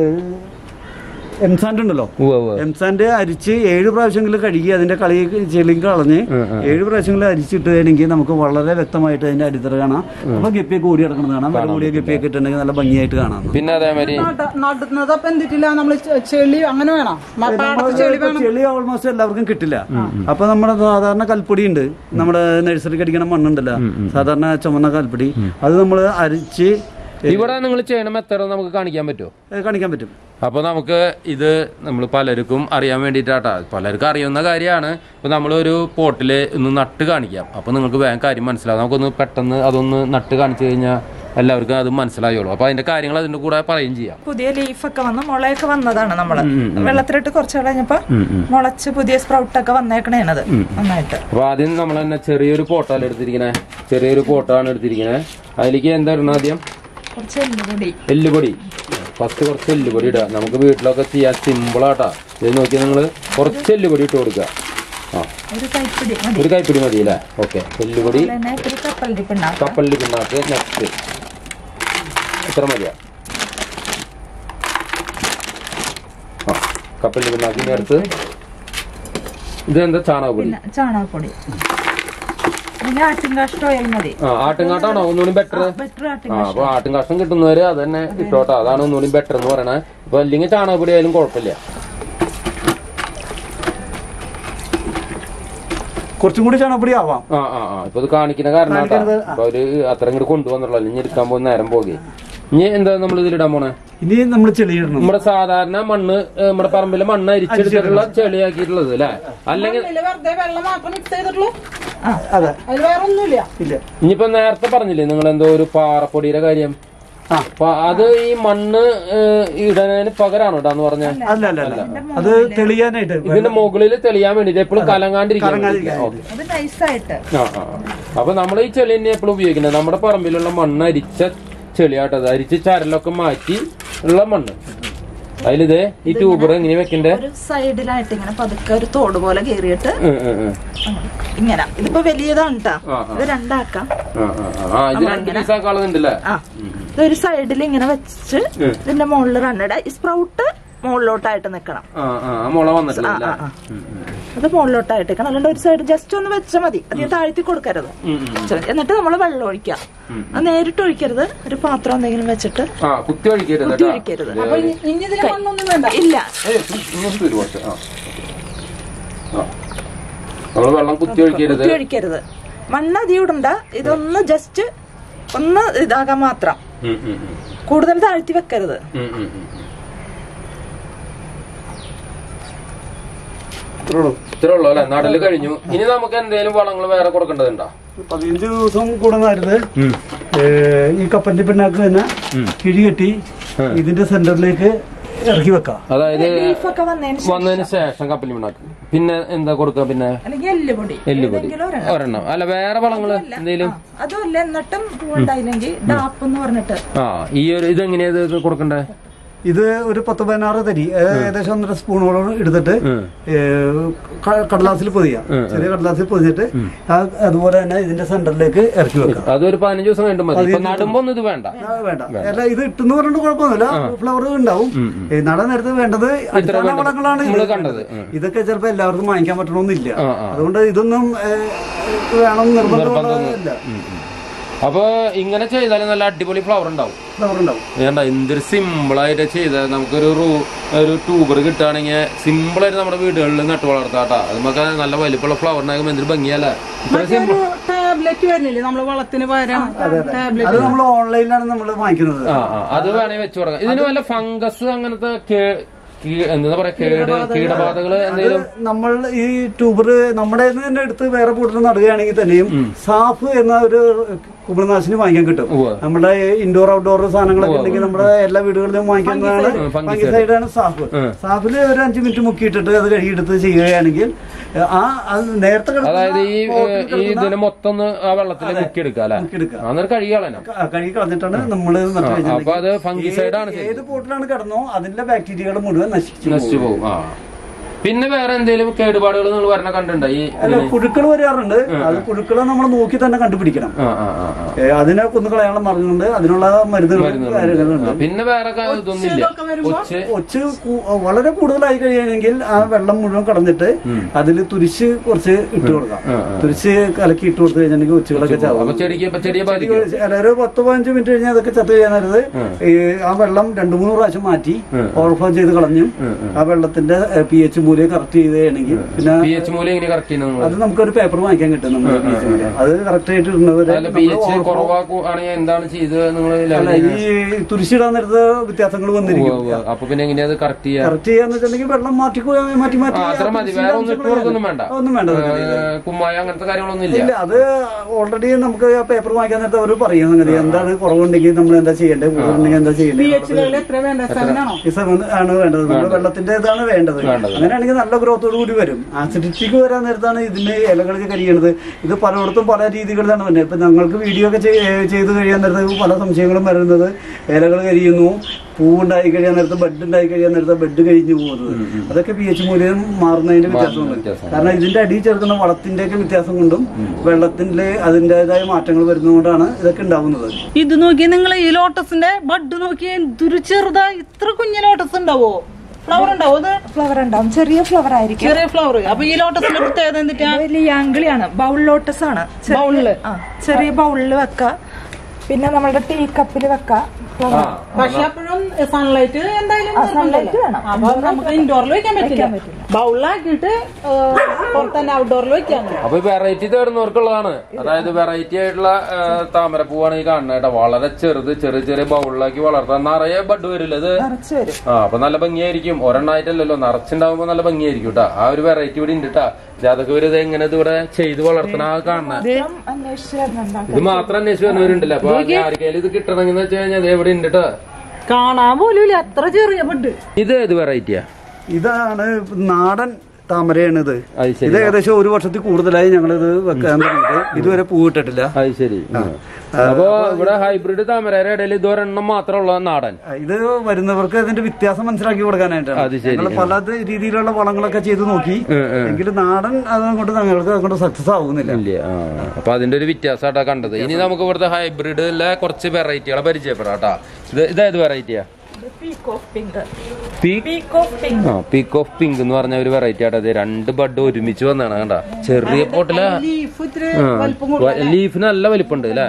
എംസാൻഡ് ഉണ്ടല്ലോ ഉവ്വ് ഉവ്വ്. എംസാൻഡ് അരിച്ച് ഏഴ് പ്രാവശ്യമെങ്കിലും കഴുകി അതിന്റെ കളി ചെളി കളഞ്ഞ് ഏഴ് പ്രാവശ്യമെങ്കിലും അരിച്ചിട്ടുകയാണെങ്കിൽ നമുക്ക് വളരെ വ്യക്തമായിട്ട് അതിന്റെ അടിത്തറ കാണാം അപ്പൊ ഗപ്പിയൊക്കെ ഓടി കിടക്കുന്നത് കാണാം വില കൂടിയ ഗപ്പിയൊക്കെ ഇട്ടുണ്ടെങ്കിൽ നല്ല ഭംഗിയായിട്ട് കാണാം പിന്നെ അതേമാതിരി നട്ട- നടുന്നത് അപ്പൊ എന്തിട്ടില്ല നമ്മള് ചെ- ചെളി അങ്ങനെ വേണം മ- പാടത്ത് ചെളി വേണം ചെളി ഓൾമോസ്റ്റ് എല്ലാവർക്കും കിട്ടില്ല അപ്പൊ നമ്മുടെ സാധാരണ കൽപ്പൊടി ഉണ്ട് നമ്മുടെ നഴ്സറിക്ക് അടിക്കണ മണ്ണുണ്ടല്ലോ സാധാരണ ചുമന്ന കൽപ്പൊടി അത് നമ്മൾ അരിച്ച് ഇവിടെ നിങ്ങൾ ചെയ്യണ മെത്തേഡ് നമുക്ക് കാണിക്കാൻ പറ്റുമോ ഏ, കാണിക്കാൻ പറ്റും അപ്പോൾ നമുക്ക് ഇത് നമ്മൾ പലർക്കും അറിയാൻ വേണ്ടിയിട്ടാട്ടാ പലർക്കും അറിയുന്ന കാര്യമാണ് ഇപ്പോൾ നമ്മളൊരു പോട്ടിൽ ഒന്ന് നട്ട് കാണിക്കാം അപ്പോൾ നിങ്ങൾക്ക് വേഗം കാര്യം മനസ്സിലാവും നമുക്കൊന്ന് പെട്ടെന്ന് അതൊന്ന് നട്ട് കാണിച്ചു കഴിഞ്ഞാൽ എല്ലാവർക്കും അത് മനസ്സിലായോളൂ അപ്പോൾ അതിൻ്റെ കാര്യങ്ങൾ അതിൻ്റെ കൂടെ പറയുകയും ചെയ്യാം പുതിയ ലീഫൊക്കെ വന്ന് മുളയൊക്കെ വന്നതാണ് നമ്മള് വെള്ളത്തിലിട്ട് കുറച്ച് കഴിഞ്ഞപ്പോ മുളച്ച് പുതിയ സ്പ്രൗട്ടൊക്കെ വന്നേക്കണേണത് നന്നായിട്ട് അപ്പോൾ ആദ്യം നമ്മൾ തന്നെ ചെറിയൊരു പോട്ടാണ് എടുത്തിരിക്കണേ ചെറിയൊരു പോട്ടാണ് എടുത്തിരിക്കണേ അതിലേക്ക് എന്താ ഇടണം ആദ്യം കുറച്ച് എല്ലുപൊടി എല്ലുപൊടി ഫസ്റ്റ് കുറച്ച് എല്ലുപൊടി ഇടുക നമുക്ക് വീട്ടിലൊക്കെ ചെയ്യാൻ സിമ്പിളാട്ടാ ഇത് നോക്കി നിങ്ങൾ കുറച്ച് എല്ലുപൊടി ഇട്ട് കൊടുക്കുക ആ ഒരു കൈപ്പിടി മതി ഒരു കൈപ്പിടി മതി അല്ലേ ഓക്കെ എല്ലുപൊടി പിന്നെ ഒരു കപ്പൽ ഡിപ്പ് ഉണ്ടാക്കാം കപ്പലിൽ പിണ്ണാക്ക് നെക്സ്റ്റ് എത്ര മതിയാ ആ കപ്പലിൽ പിണ്ണാക്കി നേരത്ത് ഇതെന്താ ചാണകപ്പൊടി പിന്നെ ചാണകപ്പൊടി പിന്നെ ആട്ടിൻകാഷ്ട ഓയിൽ മതി ആ ആട്ടുംകാട്ടാണോ ഒന്നുകൂടി ബെറ്റർ ബെറ്റർ ആട്ടിൻ ആ അപ്പൊ ആട്ടുംകാഷ്ടം കിട്ടുന്നവര് അത് തന്നെ ഇട്ടോട്ടോ അതാണ് ഒന്നുകൂടി ബെറ്റർ എന്ന് പറയണേ ഇപ്പൊ അല്ലെങ്കിൽ ചാണകപ്പൊടി ആയാലും കുഴപ്പമില്ല കുറച്ചും കൂടി ചാണകപ്പൊടി ആവാം ആ ആ ആ ഇപ്പൊ ഇത് കാണിക്കുന്ന കാരണം കേട്ടാ അപ്പൊ അവര് അത്ര ഇങ്ങോട്ട് കൊണ്ടുവന്നുള്ളൂ ഇനി എടുക്കാൻ പോകുന്ന നേരം പോകെ ഇനി എന്താ നമ്മൾ ഇതിലിടാൻ പോണേ ഇനി നമ്മൾ ചെളിയിടണം നമ്മുടെ സാധാരണ മണ്ണ് ഏ, നമ്മുടെ പറമ്പിലെ മണ്ണ് അരിച്ചെടുത്തിട്ടുള്ള ചെളിയാക്കിയിട്ടുള്ളത് അല്ലേ അല്ലെങ്കിൽ ഇതില് വെറുതെ വെള്ളം മാത്രം മിക്സ് ചെയ്തിട്ടുള്ളൂ അതെ അതിൽ വേറെ ഒന്നുമില്ല ഇല്ല ഇനിയിപ്പോ നേരത്തെ പറഞ്ഞില്ലേ നിങ്ങൾ എന്തോ ഒരു പാറപ്പൊടിയുടെ കാര്യം ആ. അപ്പൊ അത് ഈ മണ്ണ് ഏ, ഇടണതിന് പകരാണോ ഇടാന്ന് പറഞ്ഞ അല്ല അല്ല അല്ല അത് തെളിയാനായിട്ട് ഇതിന്റെ മുകളിൽ തെളിയാൻ വേണ്ടിട്ട് എപ്പോഴും കലങ്ങാണ്ടിരിക്കാൻ കലങ്ങാതിരിക്കാൻ. ഓക്കെ അത് നൈസായിട്ട് ആ ആ ആ. അപ്പൊ നമ്മൾ ഈ ചെളി തന്നെ എപ്പോഴും ഉപയോഗിക്കുന്നത് നമ്മുടെ പറമ്പിലുള്ള മണ്ണ് അരിച്ച ചെളിയാട്ടത് അരിച്ച് ചരലൊക്കെ മാറ്റി ഉള്ള മണ്ണ് അതിലിത് ഈ ട്യൂബർ എങ്ങനെ വെക്കണ്ടേ ഒരു സൈഡിലായിട്ട് ഇങ്ങനെ പതുക്കെ ഒരു തോട് പോലെ കീറിയിട്ട് ഉം, ഉം, ഉം. ഇങ്ങനെ ഇതിപ്പോ വലിയതാണ് കേട്ടാ ആ, ആ. ഇത് രണ്ടാക്കാം ആ, ആ, ആ. ആ ഇത് രണ്ട് പീസ് ആക്കാളുന്നുണ്ടല്ലേ ആ ഇതൊരു സൈഡിൽ ഇങ്ങനെ വെച്ച് ഇതിന്റെ മുകളിൽ റണ്ണിട ഈ സ്പ്രൗട്ട് മുകളിലോട്ടായിട്ട് നിക്കണം ആ ആ ആ മുള വന്നിട്ടില്ല ആ, ആ. അത് മുകളിലോട്ടായിട്ട് നിക്കണം അല്ലാണ്ട് ഒരു സൈഡ് ജസ്റ്റ് ഒന്ന് വെച്ചാൽ മതി അധികം താഴ്ത്തി കൊടുക്കരുത് വെച്ചാ മതി. എന്നിട്ട് നമ്മൾ വെള്ളം ഒഴിക്കാം അത് നേരിട്ട് ഒഴിക്കരുത് ഒരു പാത്രം എന്തെങ്കിലും വെച്ചിട്ട് ആ കുത്തി ഒഴിക്കരുത് കുത്തി കേട്ടോ. ഒഴിക്കരുത് അപ്പൊ ഇനി ഇനി ഇതിന് മണ്ണൊന്നും വേണ്ട ഇല്ല ഏയ്, ഇങ്ങോട്ട് വരൂ കുറച്ച്. ആ. ആ. നമ്മള് വെള്ളം കുത്തി ഒഴിക്കരുത് കുത്തി ഒഴിക്കരുത് മണ്ണ് അധികം ഇടണ്ട ഇതൊന്ന് ജസ്റ്റ് ഒന്ന് ഇതാകാൻ മാത്രം ഉം, ഉം, ഉം. കൂടുതൽ താഴ്ത്തി വെക്കരുത് ഉം, ഉം, ഉം. ഇത്രേ ഉള്ളൂ ഇത്രേ ഉള്ളൂ അല്ലെ നടല് കഴിഞ്ഞു ഇനി നമുക്ക് എന്തെങ്കിലും വളങ്ങൾ വേറെ കൊടുക്കേണ്ടതുണ്ടോ പതിനഞ്ച് ദിവസം കൂടുന്നതായത് ഈ കപ്പലിന്റെ പിണ്ണാക്ക് തന്നെ കിഴി കെട്ടി ഇതിന്റെ സെന്ററിലേക്ക് ഇറക്കി വെക്കാം അതായത് ലീഫൊക്കെ വന്നതിന് ശേഷം വന്നതിന് ശേഷം കപ്പലി പിണ്ണാക്ക് പിന്നെ എന്താ കൊടുക്കുക പിന്നെ അല്ലെങ്കിൽ എല്ലുപൊടി എല്ലുപൊടി ഏതെങ്കിലും ഒരെണ്ണം. ഒരെണ്ണം അല്ല വേറെ വളങ്ങള് എന്തെങ്കിലും ആ, അതുമല്ല എന്നിട്ടും പൂവുണ്ടായില്ലെങ്കിൽ ഡാപ്പ് എന്ന് പറഞ്ഞിട്ട് ആ ഈ ഒരു ഇതെങ്ങനെയാ ഇത് കൊടുക്കണ്ടേ ഇത് ഒരു പത്ത് പതിനാറ് തരി ഏ- ഏകദേശം ഒന്നര സ്പൂണോളം എടുത്തിട്ട് ഏ, ക- കടലാസിൽ പൊതിയാം ചെറിയ കടലാസിൽ പൊതിഞ്ഞിട്ട് ആ- അതുപോലെ തന്നെ ഇതിന്റെ സെന്ററിലേക്ക് ഇറക്കി വെക്കാം അതൊരു പതിനഞ്ച് ദിവസം കഴിഞ്ഞിട്ട് മതി ഇപ്പൊ നടുമ്പോ ഒന്നും ഇത് വേണ്ട ആ, വേണ്ട അല്ല ഇത് ഇട്ടെന്ന് പറഞ്ഞിട്ട് കുഴപ്പമൊന്നുമില്ല ഫ്ലവർ ഉണ്ടാവും ഈ നട നേരത്തെ വേണ്ടത് അടിസ്ഥാന വേണ്ടത്. വളങ്ങളാണ് ഇത് നമ്മള് കണ്ടത്. ഉം. ഇതൊക്കെ ചിലപ്പോ എല്ലാവർക്കും വാങ്ങിക്കാൻ പറ്റണമെന്നില്ല ആ, ആ. അതുകൊണ്ട് ഇതൊന്നും ഏ, വേണം നിർബന്ധമുള്ളതല്ല അപ്പൊ ഇങ്ങനെ ചെയ്താൽ നല്ല അടിപൊളി ഫ്ലവർ ഉണ്ടാവും ഫ്ലവർ ഉണ്ടാവും വേണ്ട എന്തൊരു സിമ്പിൾ ആയിട്ട് ചെയ്ത നമുക്കൊരു റൂ ഒരു ട്യൂബർ കിട്ടുകയാണെങ്കിൽ സിമ്പിൾ ആയിട്ട് നമ്മുടെ വീടുകളിൽ നട്ടു വളർത്താട്ടാ അത് നമുക്ക് നല്ല വലിപ്പമുള്ള ഫ്ലവറിനാകുമ്പോൾ എന്തൊരു ഭംഗിയല്ലേ ഇത്ര സിമ്പിൾ ടാബ്ലറ്റ് വരുന്നില്ലേ നമ്മള് വളത്തിന് പകരം ടാബ്ലറ്റ് അത് നമ്മൾ ഓൺലൈനിലാണ് നമ്മൾ വാങ്ങിക്കുന്നത് ആ ആ അത് വേണമെങ്കിൽ വെച്ചു കൊടുക്കാം ഇതിന് വല്ല ഫംഗസ് അങ്ങനത്തെ കേ- കീ- എന്താ പറയാ കേട് കീടബാധകള് എന്തെങ്കിലും നമ്മൾ ഈ ട്യൂബർ നമ്മുടെ കയ്യിൽ നിന്ന് തന്നെ എടുത്ത് വേറെ കൂട്ടർ നടുകയാണെങ്കിൽ തന്നെയും സാഫ് എന്ന ഒരു കുമിളനാശിനി വാങ്ങിക്കാൻ കിട്ടും ഉവ്വ്. നമ്മുടെ ഇൻഡോർ ഔട്ട്ഡോർ സാധനങ്ങളൊക്കെ ഉണ്ടെങ്കിൽ നമ്മുടെ എല്ലാ വീടുകളിലും വാങ്ങിക്കുന്നതാണ് ഉം, fungicide. ഫംഗിസൈഡാണ് സാഫ് ഉം. സാഫില് ഒരു അഞ്ച് മിനിറ്റ് മുക്കിയിട്ടിട്ട് അത് കഴുകിയെടുത്ത് ചെയ്യുകയാണെങ്കിൽ ആ അത് നേരത്തെ കിടക്കുന്ന അതായത് ഈ ബോട്ടിൽ ഈ കിടക്കുന്ന ഇതിനെ മൊത്തം ഒന്ന് ആ വെള്ളത്തിൽ മുക്കിയെടുക്കുക അല്ലെ മുക്കിയെടുക്കുക. അന്നേരം കഴുകിയാളനോ ക- കഴുകി കളഞ്ഞിട്ടാണ് നമ്മൾ അപ്പൊ അത് fungicide ആണ് ഏത് ഏത് പോട്ടിലാണ് കിടന്നോ അതിന്റെ ബാക്ടീരിയകൾ മുഴുവൻ നശിച്ചു നശിച്ചു പോകും ആ പിന്നെ വേറെ എന്തെങ്കിലും കേടുപാടുകൾ നിങ്ങൾ വരണ കണ്ടിട്ടുണ്ടോ ഈ അല്ല പുഴുക്കൾ വരാറുണ്ട് അത് പുഴുക്കളെ നമ്മൾ നോക്കി തന്നെ കണ്ടുപിടിക്കണം ആ ആ ആ ആ. ഏ, അതിനെ കൊന്നു കളയാനുള്ള മാർഗമുണ്ട് അതിനുള്ള മരുന്നുകളും കാര്യങ്ങളുണ്ട് ആ, പിന്നെ വേറെ ക- ഇതൊന്നുമില്ല ഒച്ച് ഒച്ച് കൂ- വളരെ കൂടുതലായി കഴിയുകയാണെങ്കിൽ ആ വെള്ളം മുഴുവൻ കടന്നിട്ട് അതിൽ തുരിശ് കുറച്ച് ഇട്ട് കൊടുക്കാം തുരിശ് കലക്കി ഇട്ട് കൊടുത്തു കഴിഞ്ഞിട്ടുണ്ടെങ്കിൽ ഒച്ചുകളൊക്കെ ചാവും അപ്പൊ ചെടിക്ക് ഇപ്പൊ ചെടിയെ ബാധിക്കും അല്ല, ഒരു പത്ത് പതിനഞ്ച് മിനിറ്റ് കഴിഞ്ഞാൽ അതൊക്കെ ചത്തു കഴിയാൻ നേരത്ത് ഈ ആ വെള്ളം രണ്ടു മൂന്ന് പ്രാവശ്യം മാറ്റി ഓവർഫ്ലോ ചെയ്ത് കളഞ്ഞു ആ വെള്ളത്തിന്റെ പി എച്ച് മൂല്യം കറക്റ്റ് ചെയ്തുകയാണെങ്കിൽ പിന്നെ പി എച്ച് മൂല്യം എങ്ങനെ കറക്റ്റ് ചെയ്യുന്നത് അത് നമുക്കൊരു പേപ്പർ വാങ്ങിക്കാൻ കിട്ടും നമ്മുടെ pH മൂല്യം. അത് കറക്റ്റ് ആയിട്ട് ഇടുന്നവരെ അല്ല പി എച്ച് കുറവാണെങ്കിൽ എന്താണ് ചെയ്തത് നിങ്ങൾ അല്ല ഈ തുരിശിടാൻ നേരത്ത് വ്യത്യാസങ്ങൾ വന്നിരിക്കും അപ്പൊ പിന്നെ എങ്ങനെയാ അത് കറക്റ്റ് ചെയ്യാ കറക്റ്റ് ചെയ്യാന്ന് വെച്ചിട്ടുണ്ടെങ്കിൽ വെള്ളം മാറ്റി കൊ- മാറ്റി മാറ്റി ആ അത്ര ആ മതി തുരിശിന്റെ വേറെ ഒന്നും ഇട്ട് അംശങ്ങൾ കൊടുക്കൊന്നും വേണ്ട ഒന്നും വേണ്ട ഏ, കുമ്മായ അങ്ങനത്തെ കാര്യങ്ങളൊന്നും ഇല്ല ഇല്ല അത് ഓൾറെഡി നമുക്ക് ആ പേപ്പർ വാങ്ങിക്കാൻ നേരത്തെ അവർ പറയും സംഗതി എന്താണ് കുറവുണ്ടെങ്കിൽ നമ്മൾ എന്താ ചെയ്യേണ്ടത് കൂടുതലുണ്ടെങ്കിൽ എന്താ പി ചെയ്യേണ്ടത് എച്ച് എത്ര വേണ്ട സെവൻ ആണോ ഈ സെവൻ ആണ് വേണ്ടത് നമ്മുടെ വെള്ളത്തിന്റെ ഇതാണ് വേണ്ടത് അങ്ങനെയാണെങ്കിൽ നല്ല ഗ്രോത്തോട് കൂടി വരും ആസിഡിറ്റിക്ക് വരാൻ നേരത്താണ് ഇതിന്റെ ഇലകൾക്ക് കരിയണത് ഇത് പലയിടത്തും പല രീതികളിലാണ് വരുന്നത് ഇപ്പൊ ഞങ്ങൾക്ക് വീഡിയോ ഒക്കെ ചെയ്- ചെയ്ത് കഴിയാൻ നേരത്ത് പല സംശയങ്ങളും വരുന്നത് ഇലകൾ കരിയുന്നു പൂവുണ്ടായി കഴിയാൻ നേരത്ത് ബെഡ് ഉണ്ടായി കഴിയാൻ നേരത്ത് ബെഡ് കഴിഞ്ഞു പോകുന്നത് അതൊക്കെ പി എച്ച് മൂല്യം മാറുന്നതിന്റെ വ്യത്യാസമുണ്ട് വ്യത്യാസം. കാരണം ഇതിന്റെ അടിയിൽ ചേർക്കുന്ന വളത്തിന്റെ ഒക്കെ വ്യത്യാസം കൊണ്ടും വെള്ളത്തിന്റെ അതിൻ്റെതായ മാറ്റങ്ങൾ വരുന്നതുകൊണ്ടാണ് ഇതൊക്കെ ഉണ്ടാവുന്നത് ഇത് നോക്കി നിങ്ങൾ ഈ ലോട്ടസിന്റെ ബഡ് നോക്കി എന്തൊരു ചെറുതാ ഇത്ര കുഞ്ഞു ലോട്ടസ് ഉണ്ടാവോ ഫ്ലവർ ഉണ്ടാവോ അത് ഫ്ലവർ ഉണ്ടാവും ചെറിയ ഫ്ലവർ ആയിരിക്കും ചെറിയ ഫ്ലവർ അപ്പൊ ഈ ലോട്ടസിന്റെ പ്രത്യേകത എന്നിട്ടാ ഇത് ലിയാങ്കിളിയാണ് ബൗൾ ലോട്ടസ് ആണ് ചെറിയ- ബൗളില്? ആ ചെറിയ ബൗളിൽ വെക്ക പിന്നെ നമ്മളുടെ ടീ കപ്പിൽ വെക്ക ഫ്ലവർ പക്ഷെ അപ്പോഴും സൺലൈറ്റ് എന്തായാലും ആ, sunlight വേണം. അപ്പൊ നമുക്ക് ഇൻഡോറിൽ വെക്കാൻ പറ്റില്ല ബൗളിലാക്കിയിട്ട് പുറത്ത് തന്നെ ഔട്ട്ഡോറിൽ വെക്കാൻ അപ്പൊ ഈ വെറൈറ്റി തേടുന്നവർക്കുള്ളതാണ് അതായത് വെറൈറ്റി ആയിട്ടുള്ള ആ, താമരപ്പൂവാണ് ഈ കാണുന്നത് കേട്ടോ വളരെ ചെറുത് ചെറിയ ചെറിയ ബൗളിലാക്കി വളർത്താൻ നിറയെ ബഡ് വരില്ല ഇത് നിറച്ച് വരും ആ അപ്പൊ നല്ല ഭംഗിയായിരിക്കും ഒരെണ്ണായിട്ടല്ലല്ലോ നിറച്ചുണ്ടാവുമ്പോ നല്ല ഭംഗിയായിരിക്കും കേട്ടോ ആ ഒരു വെറൈറ്റി ഇവിടെ ഉണ്ട് കേട്ടാ ജാതക ഒരു ഇത് എങ്ങനെ ഇത് ഇവിടെ ചെയ്ത് വളർത്തണ ആ കാണുന്നത് മാത്രം അന്വേഷിച്ച് വരുന്നുണ്ടാവും ഇത് മാത്രം അന്വേഷിച്ച് വരുന്നവരുണ്ടല്ലോ അപ്പൊ ആർക്കെങ്കിലും ഇത് കിട്ടണമെന്ന് വെച്ച് കഴിഞ്ഞാൽ ഇത് എവിടെ ഉണ്ട് കേട്ടോ കാണാൻ പോലും ഇല്ല അത്ര ചെറിയ ബഡ് ഇത് ഏത് വെറൈറ്റിയാ ഇതാണ് നാടൻ താമരയാണിത് അത് ശരി ഇത് ഏകദേശം ഒരു വർഷത്തിൽ കൂടുതലായി ഞങ്ങൾ ഇത് വെക്കാൻ തുടങ്ങിയിട്ട് ഇതുവരെ പൂവിട്ടിട്ടില്ല അത് ശരി അപ്പൊ ഇവിടെ ഹൈബ്രിഡ് താമരയുടെ ഇടയിൽ ഇതൊരെണ്ണം മാത്രമുള്ള നാടൻ ഇത് വരുന്നവർക്ക് അതിന്റെ വ്യത്യാസം മനസ്സിലാക്കി കൊടുക്കാനായിട്ടാണ് അത് ശരി. ഞങ്ങൾ പല രീതിയിലുള്ള വളങ്ങളൊക്കെ ചെയ്ത് നോക്കി എങ്കിലും നാടൻ അതുകൊണ്ട് ഞങ്ങൾക്ക് അതുകൊണ്ട് സക്സസ് ആവുന്നില്ല ഇല്ല ആ അപ്പൊ അതിന്റെ ഒരു വ്യത്യാസമായിട്ടാ കണ്ടത് ഇനി നമുക്ക് ഇവിടുത്തെ ഹൈബ്രിഡിലെ കുറച്ച് വെറൈറ്റികളെ പരിചയപ്പെടാം കേട്ടാ ഇത് ഇതേത് വെറൈറ്റിയാ പീക്ക് ഓഫ് പിങ്ക് പീ പീക്ക് ഓഫ് പിങ്ക് ആ പീക്ക് ഓഫ് പിങ്ക് എന്ന് പറഞ്ഞ ഒരു വെറൈറ്റി ആട്ടോ ഇത് രണ്ട് ബഡ് ഒരുമിച്ച് വന്നാണ് കണ്ട ചെറിയ പോട്ടില ലീഫ് ഇത്തിരി വലിപ്പം ലീഫിന് നല്ല വലിപ്പമുണ്ട് അല്ലേ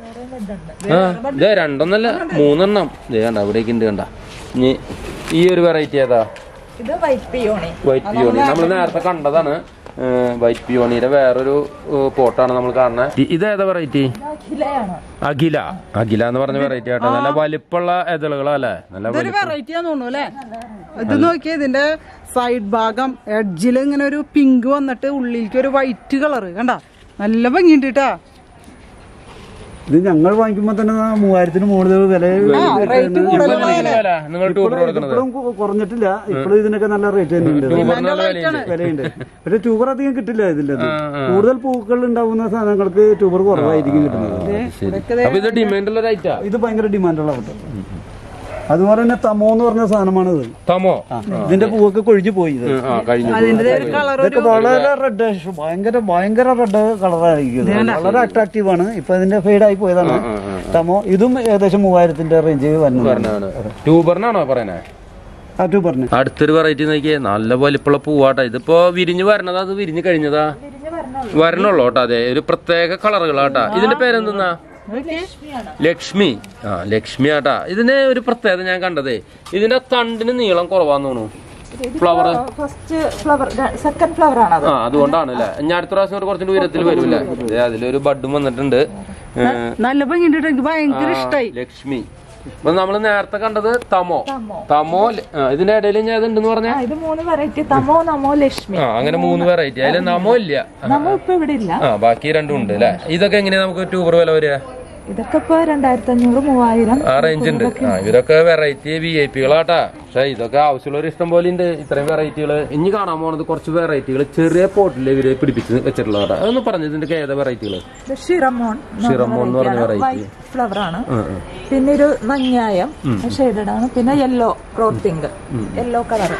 ആ ഇതേ രണ്ടൊന്നല്ല മൂന്നെണ്ണം ഇതേ കണ്ട ഇവിടേക്ക് ഉണ്ട് കണ്ട ഇനി ഈ ഒരു വെറൈറ്റി ഏതാ ഇത് വൈറ്റ് പിയോണി വൈറ്റ് പിയോണി നമ്മൾ നേരത്തെ കണ്ടതാണ് വൈറ്റ് പിയോണിയുടെ വേറൊരു ഏഹ്, പോട്ടാണ് നമ്മൾ കാണുന്നത് ഇ- ഇത് ഏതാ വെറൈറ്റി അഖിലയാണ് അഖില അഖില എന്ന് പറഞ്ഞ വെറൈറ്റി ആട്ടോ നല്ല വലിപ്പമുള്ള ഇതളുകളല്ലേ നല്ല ഇതൊരു വലിപ്പം വെറൈറ്റി ആന്ന് തോന്നുന്നു അല്ലേ ഇത് നോക്കിയേ ഇതിന്റെ സൈഡ് ഭാഗം എഡ്ജിൽ ഇങ്ങനെ ഒരു പിങ്ക് വന്നിട്ട് ഉള്ളിലേക്ക് ഒരു വൈറ്റ് കളർ കണ്ട നല്ല ഭംഗിയുണ്ട് കേട്ടാ ഇത് ഞങ്ങൾ വാങ്ങിക്കുമ്പോൾ തന്നെ മൂവായിരത്തിന് മുകളിൽ വില റേറ്റ് കൂടുതൽ വില നിങ്ങൾ ടൂബർ കൊടുക്കുന്നത് ഇപ്പോഴും കു- കുറഞ്ഞിട്ടില്ല ഇപ്പോഴും ഇതിനൊക്കെ നല്ല റേറ്റ് തന്നെ ഉണ്ട് ടൂബറിന് നല്ല വിലയുണ്ട് വിലയുണ്ട് പക്ഷെ ട്യൂബർ അധികം കിട്ടില്ല ഇതിന്റെ കൂടുതൽ പൂക്കൾ ഉണ്ടാവുന്ന സാധനങ്ങൾക്ക് ട്യൂബർ കുറവായിരിക്കും കിട്ടുന്നത് ശരി അപ്പൊ ഇത് ഡിമാൻഡ് ഉള്ള ഒരു ഐറ്റാ ഇത് ഭയങ്കര ഡിമാൻഡുള്ള പട്ടം അതുപോലെ തന്നെ തമോ എന്ന് പറഞ്ഞ സാധനമാണ് ഇത് തമോ ആ, ഇതിന്റെ പൂവൊക്കെ കൊഴിഞ്ഞു പോയി ഇത് ആ കഴിഞ്ഞു അതിന്റെ ഒരു കളർ ഇതൊക്കെ വളരെ റെഡ് ഭയങ്കര ഭയങ്കര റെഡ് കളറായിരിക്കും ഇത്. വളരെ അട്രാക്റ്റീവ് ആണ് ഇപ്പൊ ഇതിന്റെ ഫെയ്ഡ് ആയി പോയതാണ് തമോ ഇതും ഏകദേശം മൂവായിരത്തിന്റെ റേഞ്ച് വരുന്നതാണ് ട്യൂബറിനാണോ പറയണേ ആ ടു പറഞ്ഞു അടുത്തൊരു വെറൈറ്റി നോക്കിയേ നല്ല വലിപ്പമുള്ള പൂവാട്ടാ ഇതിപ്പോ വിരിഞ്ഞ് വരണതാ അത് വിരിഞ്ഞ് കഴിഞ്ഞതാ വരണുള്ളൂ കേട്ടോ അതെ ഒരു പ്രത്യേക കളറുകളാട്ടാ ഇതിന്റെ പേരെന്തെന്നാ ലക്ഷ്മി ആ ലക്ഷ്മി ആട്ടാ ഇതിന് ഒരു പ്രത്യേകത ഞാൻ കണ്ടതേ ഇതിന്റെ തണ്ടിന് നീളം കുറവാന്ന് തോന്നുന്നു flower first flower second flower ആണ് ആ അതുകൊണ്ടാണ് അല്ലേ ഞാൻ അടുത്ത പ്രാവശ്യം ഒരു കുറച്ചുകൂടി ഉയരത്തിൽ വരൂല്ലേ ദേ അതിലൊരു ബഡും വന്നിട്ടുണ്ട് ഏ, നല്ല ഭംഗിയുണ്ട് എനിക്ക് ഭയങ്കര ആ, ഇഷ്ടായി ലക്ഷ്മി അപ്പൊ നമ്മള് നേരത്തെ കണ്ടത് തമോ തമോ ല- ആ, ഇതിന്റെ ഇടയിൽ ഞാൻ ഇതുണ്ടെന്ന് പറഞ്ഞ ഇത് മൂന്ന് വെറൈറ്റി തമോ നമോ ലക്ഷ്മി ആ അങ്ങനെ മൂന്ന് വെറൈറ്റി അതിൽ നമോ ഇല്ല നമോ ഇപ്പൊ ഇവിടെ ഇല്ല ആ ബാക്കി രണ്ടും ഉണ്ട് അല്ലെ ഇതൊക്കെ എങ്ങനെയാ നമുക്ക് ട്യൂബർ വില വരിക ഇതൊക്കെ ഇപ്പൊ രണ്ടായിരത്തി അഞ്ഞൂറ് മൂവായിരം ആ റേഞ്ച് ഉണ്ട് ആ ഇവരൊക്കെ വെറൈറ്റി വി ഐ പികളാട്ടാ പക്ഷെ ഇതൊക്കെ ആവശ്യമുള്ളവർ ഇഷ്ടം പോലെ ഉണ്ട് ഇത്രയും വെറൈറ്റികൾ ഇനി കാണാൻ പോണത് കുറച്ച് വെറൈറ്റികൾ ചെറിയ പോട്ടിൽ ഇവര് പിടിപ്പിച്ച് വെച്ചിട്ടുള്ളതാട്ടാ അതൊന്ന് പറഞ്ഞു ഇതിന്റെ ഏതാ വെറൈറ്റികൾ ഇത് ഷിറമോൺ ഷിറമോൺ എന്ന് പറഞ്ഞ variety. വൈറ്റ് ഫ്ലവർ ആണ് പിന്നെ ഒരു മഞ്ഞായം ഷെയ്ഡഡ് ആണ് പിന്നെ യെല്ലോ ക്ലോത്തിങ് യെല്ലോ കളർ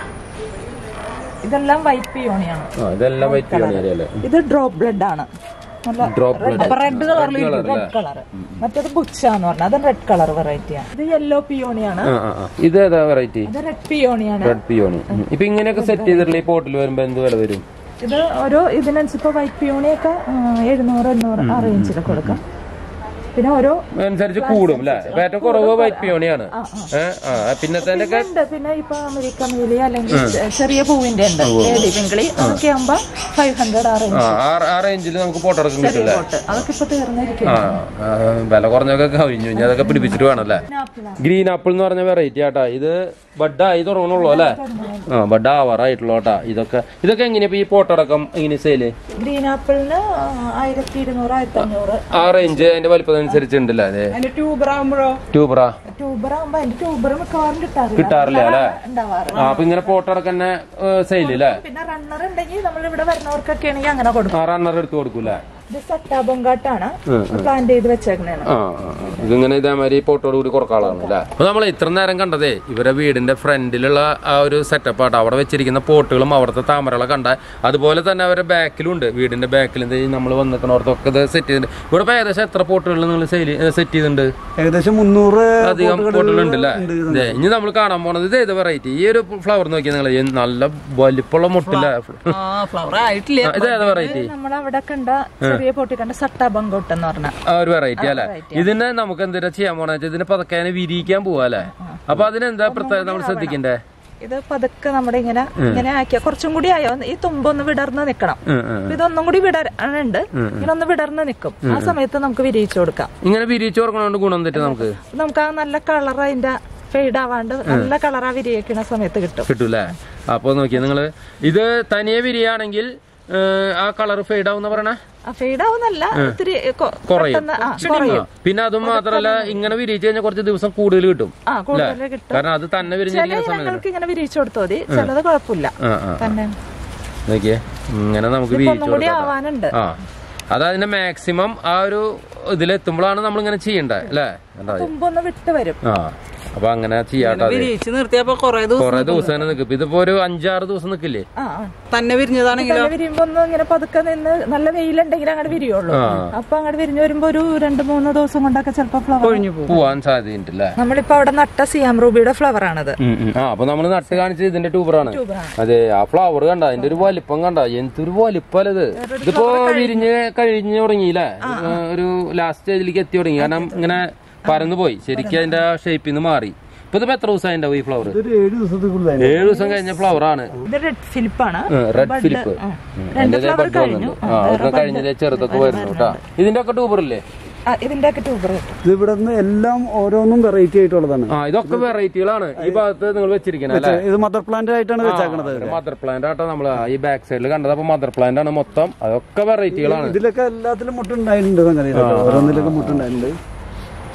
ഇതെല്ലാം വൈറ്റ് പിയോണിയാണ് ആ ഇതെല്ലാം വൈറ്റ് അല്ലേ ഇത് ഡ്രോപ്പ് ബ്ലഡ് ആണ് നല്ല ഡ്രോപ്പ് റെഡ് കളറിൽ റെഡ് കളർ മറ്റേത് ബുച്ച എന്ന് പറഞ്ഞാൽ അത് റെഡ് കളർ വെറൈറ്റിയാണ് ഇത് യെല്ലോ പിയോണിയാണ് ആ ആ ആ. ഇത് ഏതാ വെറൈറ്റി ഇത് റെഡ് പിയോണിയാണ് റെഡ് പിയോണി ഇപ്പൊ ഇങ്ങനെയൊക്കെ സെറ്റ് ചെയ്തിട്ടുള്ള ഈ പോട്ടിൽ വരുമ്പോ എന്ത് വില വരും ഇത് ഓരോ ഇതിനനുസരിച്ച് വൈറ്റ് പിയോണിയൊക്കെ എഴുന്നൂറ് എണ്ണൂറ് ആ റേഞ്ചിൽ കൊടുക്കാം പിന്നെ ഓരോ അനുസരിച്ച് കൂടും അല്ലെ ഏറ്റവും കുറവ് വൈറ്റ് പിയോണിയാണ് ഏഹ് ആ പിന്നത്തെ ഒക്കെ ഉണ്ട് പിന്നെ ഇപ്പൊ അമേരിക്ക മീലി അല്ലെങ്കിൽ ചെ- ചെറിയ പൂവിന്റെ ഉണ്ട് ലേഡി പിങ്കിളി അതൊക്കെ ആകുമ്പോ ഫൈവ് ഹൺഡ്രഡ് ആ റേഞ്ച് ആ ആ- ആ റേഞ്ചിൽ നമുക്ക് പോട്ടടക്കം കിട്ടില്ല പോട്ട് അതൊക്കെ ഇപ്പൊ തീർന്നിരിക്കും ആ ആ, വില കുറഞ്ഞൊക്കെ കഴിഞ്ഞു ഇനി അതൊക്കെ പിടിപ്പിച്ചിട്ട് വേണമല്ലേ ഗ്രീൻ ആപ്പിൾ എന്ന് പറഞ്ഞ വെറൈറ്റി ആട്ടാ ഇത് ബഡായി തുടങ്ങണുള്ളൂ അല്ലേ ആ ബഡ് ആവാറായിട്ടുള്ളൂ കേട്ടാ ഇതൊക്കെ ഇതൊക്കെ എങ്ങനെയാ ഇപ്പൊ ഈ പോട്ടടക്കം എങ്ങനെ സെയില് ഗ്രീൻ ആപ്പിളിന് ആയിരത്തി ഇരുന്നൂറ് ആയിരത്തി അഞ്ഞൂറ് ആ റേഞ്ച് അതിന്റെ വലിപ്പത്തിനനുസരിച്ച് ഉണ്ടല്ലേ അതെ അതിന്റെ ട്യൂബർ ആകുമ്പോഴോ ട്യൂബറാ ട്യൂബർ ആകുമ്പോ അതിന്റെ ട്യൂബർ മിക്കവാറും കിട്ടാറില്ല കിട്ടാറില്ല അല്ലേ ഉണ്ടാവാറ് ആ അപ്പൊ ഇങ്ങനെ പോട്ടടക്കം തന്നെ സെയിൽ അല്ലേ പിന്നെ റണ്ണർ ഉണ്ടെങ്കിൽ നമ്മൾ ഇവിടെ വരുന്നവർക്കൊക്കെ ആണെങ്കിൽ അങ്ങനെ കൊടുക്കും ആ റണ്ണർ എടുത്ത് കൊടുക്കൂലേ ഇത് സട്ടാബൊങ്കാട്ടാണ് പ്ലാന്റ് ചെയ്ത് വെച്ചേക്കണേണ് ആ ആ, ആ. ഇതിങ്ങനെ ഇതേമാതിരി പോട്ടോട് കൂടി കുറക്കാളാണ് അല്ലേ അപ്പൊ നമ്മൾ ഇത്ര നേരം കണ്ടതേ ഇവരെ വീടിന്റെ ഫ്രണ്ടിലുള്ള ആ ഒരു സെറ്റപ്പ് ആട്ടോ അവിടെ വെച്ചിരിക്കുന്ന പോട്ടുകളും അവിടുത്തെ താമരകളെ കണ്ട അതുപോലെ തന്നെ അവരുടെ ബാക്കിലും ഉണ്ട് വീടിന്റെ ബാക്കിൽ നമ്മൾ വന്നിക്കണോടത്തൊക്കെ ഇത് സെറ്റ് ചെയ്തിട്ടുണ്ട് ഇവിടെ ഇപ്പൊ ഏകദേശം എത്ര പോട്ടുകൾ നിങ്ങൾ സെറ്റ് ചെയ്തിട്ടുണ്ട് ഏകദേശം മുന്നൂറ് അധികം പോട്ടുകൾ ഉണ്ട് അല്ലേ ദേ, ഇനി നമ്മൾ കാണാൻ പോണത് ഇത് ഏത് വെറൈറ്റി ഈ ഒരു ഫ്ലവർ നോക്കിയാൽ നിങ്ങൾ നല്ല വലിപ്പമുള്ള മുട്ടില്ല ആ ഫ്ലവർ ആയിട്ടില്ല ഇത് ഏത് വെറൈറ്റി നമ്മൾ അവിടെ കണ്ട ചെറിയ പൊട്ടി കണ്ട സട്ടാബങ്കോട്ട് എന്ന് പറഞ്ഞ ആ ഒരു വെറൈറ്റി അല്ലെ ഇതിനെ നമുക്ക് എന്തിനാ ചെയ്യാൻ പോണെന്ന് വെച്ചാൽ ഇതിനെ പതുക്കെ വിരിയിക്കാൻ പോവാ അല്ലെ അപ്പൊ അതിനെന്താ പ്രത്യേകത നമ്മൾ ശ്രദ്ധിക്കണ്ടേ ഇത് പതുക്കെ നമ്മുടെ ഇങ്ങനെ ഇങ്ങനെ ആക്കിയ കുറച്ചും കൂടി ആയോ ഈ തുമ്പൊന്ന് വിടർന്ന് നിക്കണം ഉം, ഉം. അപ്പൊ ഇതൊന്നും കൂടി വിടരുണ്ട് ഇങ്ങനെ ഒന്ന് വിടർന്ന് നിക്കും ആ സമയത്ത് നമുക്ക് വിരിയിച്ചു കൊടുക്കാം ഇങ്ങനെ വിരിയിച്ചു കൊടുക്കണോണ്ട് ഗുണം തെറ്റ് നമുക്ക് നമുക്ക് ആ നല്ല കളർ അതിന്റെ ഫെയ്ഡ് ആവാണ്ട് നല്ല കളറാ വിരിയിക്കുന്ന സമയത്ത് കിട്ടും കിട്ടൂലേ അപ്പൊ നോക്കിയാ നിങ്ങള് ഇത് തനിയെ വിരിയാണെങ്കിൽ ഏഹ്, ആ കളർ ഫെയ്ഡ് ആവുന്ന പറയണേ ആ ഫെയ്ഡ് ആവുന്നല്ല ഇത്തിരി കൊ- കുറയും. പെട്ടെന്ന് ആ, കുറയും പിന്നെ അതും മാത്രല്ല ഇങ്ങനെ വിരിയിച്ചു കഴിഞ്ഞാൽ കുറച്ച് ദിവസം കൂടുതൽ കിട്ടും ആ കൂടുതൽ കിട്ടും കാരണം അത് തന്നെ ചില വിരിഞ്ഞിരിക്കുന്ന സമയത്ത് ഇനങ്ങൾക്ക് ഇങ്ങനെ വിരിയിച്ചു കൊടുത്താൽ മതി ചിലത് കുഴപ്പമില്ല ആ ആ തന്നെ നോക്കിയേ ഇങ്ങനെ നമുക്ക് ഒന്നും വിരിയിച്ചു കൂടി കൊടുക്കാം ആവാനുണ്ട് ആ അത് അതിന്റെ മാക്സിമം ആ ഒരു ഇതിലെത്തുമ്പോഴാണ് നമ്മൾ ഇങ്ങനെ ചെയ്യണ്ടേ അല്ലേ കണ്ടോ? തുമ്പൊന്ന് വിട്ട് വരും ആ അപ്പൊ അങ്ങനെ ചെയ്യാട്ടോ അത് വിരിയിച്ച് നിർത്തിയപ്പോ കൊറേ ദിവസം കൊറേ ദിവസം തന്നെ നിക്കും ഇതിപ്പോ ഒരു അഞ്ചാറ് ദിവസം നിക്കില്ലേ ആ ആ തന്നെ വിരിഞ്ഞതാണെങ്കിലോ തന്നെ വിരിയുമ്പോ ഒന്ന് ഇങ്ങനെ പതുക്കെ നിന്ന് നല്ല വെയിലുണ്ടെങ്കിൽ അങ്ങോട്ട് വിരിയുള്ളൂ അപ്പൊ അങ്ങോട്ട് വിരിഞ്ഞു വരുമ്പോ ഒരു രണ്ട് മൂന്ന് ദിവസം കൊണ്ടൊക്കെ ചിലപ്പോ ഫ്ലവർ കൊഴിഞ്ഞു പോകും പോവാൻ സാധ്യതയുണ്ടല്ലേ നമ്മളിപ്പോ അവിടെ നട്ട സിയാം റൂബിയുടെ ഫ്ലവർ ആണത് ഉം, ഉം. ആ അപ്പൊ നമ്മള് നട്ട് കാണിച്ചത് ഇതിന്റെ ട്യൂബറാണ് അതെ ആ ഫ്ലവർ കണ്ട അതിന്റെ ഒരു വലിപ്പം കണ്ട എന്തൊരു വലിപ്പല്ലേ ഇത് ഇതിപ്പോ വിരിഞ്ഞ് കഴിഞ്ഞു തുടങ്ങിയില്ലേ ഒരു ലാസ്റ്റ് സ്റ്റേജിലേക്ക് എത്തി തുടങ്ങി കാരണം ഇങ്ങനെ പരന്നു പോയി ശരിക്കും അതിന്റെ ഷേപ്പിൽ നിന്ന് മാറി ഇപ്പൊ ഇതിപ്പോ എത്ര ദിവസം ഉണ്ടാവും ഈ ഫ്ലവർ ഇതൊരു ഏഴ് ദിവസത്തേക്കുള്ളതായിരുന്നു ഏഴ് ദിവസം കഴിഞ്ഞ ഫ്ലവർ ആണ് ഇത് റെഡ് ഫിലിപ്പാണ് റെഡ് ഫിലിപ്പ് അതിന്റെ ബഡ് വന്നിട്ടുണ്ട് ആ അതൊക്കെ കഴിഞ്ഞതിലെ ചെറുതൊക്കെ വരുന്നു കേട്ടാ ഇതിന്റെ ഒക്കെ ട്യൂബർ ഇല്ലേ ആ, ഇതിന്റെ ഒക്കെ ട്യൂബർ ഇത് ഇവിടെ നിന്ന് എല്ലാം ഓരോന്നും വെറൈറ്റി ആയിട്ടുള്ളതാണ് ആ ഇതൊക്കെ വെറൈറ്റികളാണ് ഈ ഭാഗത്ത് നിങ്ങൾ വെച്ചിരിക്കുന്നത് അല്ലേ ഇത് മദർ പ്ലാന്റ് ആയിട്ടാണ് വെച്ചേക്കണത് മദർ പ്ലാന്റ് ആട്ടോ നമ്മള് ഈ ബാക്ക് സൈഡിൽ കണ്ടത് അപ്പൊ മദർ പ്ലാന്റ് ആണ് മൊത്തം അതൊക്കെ വെറൈറ്റികളാണ് ഇതിലൊക്കെ എല്ലാത്തിലും മുട്ടുണ്ടായിട്ടുണ്ട് സംഗതി ഓരോന്നിലൊക്കെ മുട്ടുണ്ടായിട്ടുണ്ട്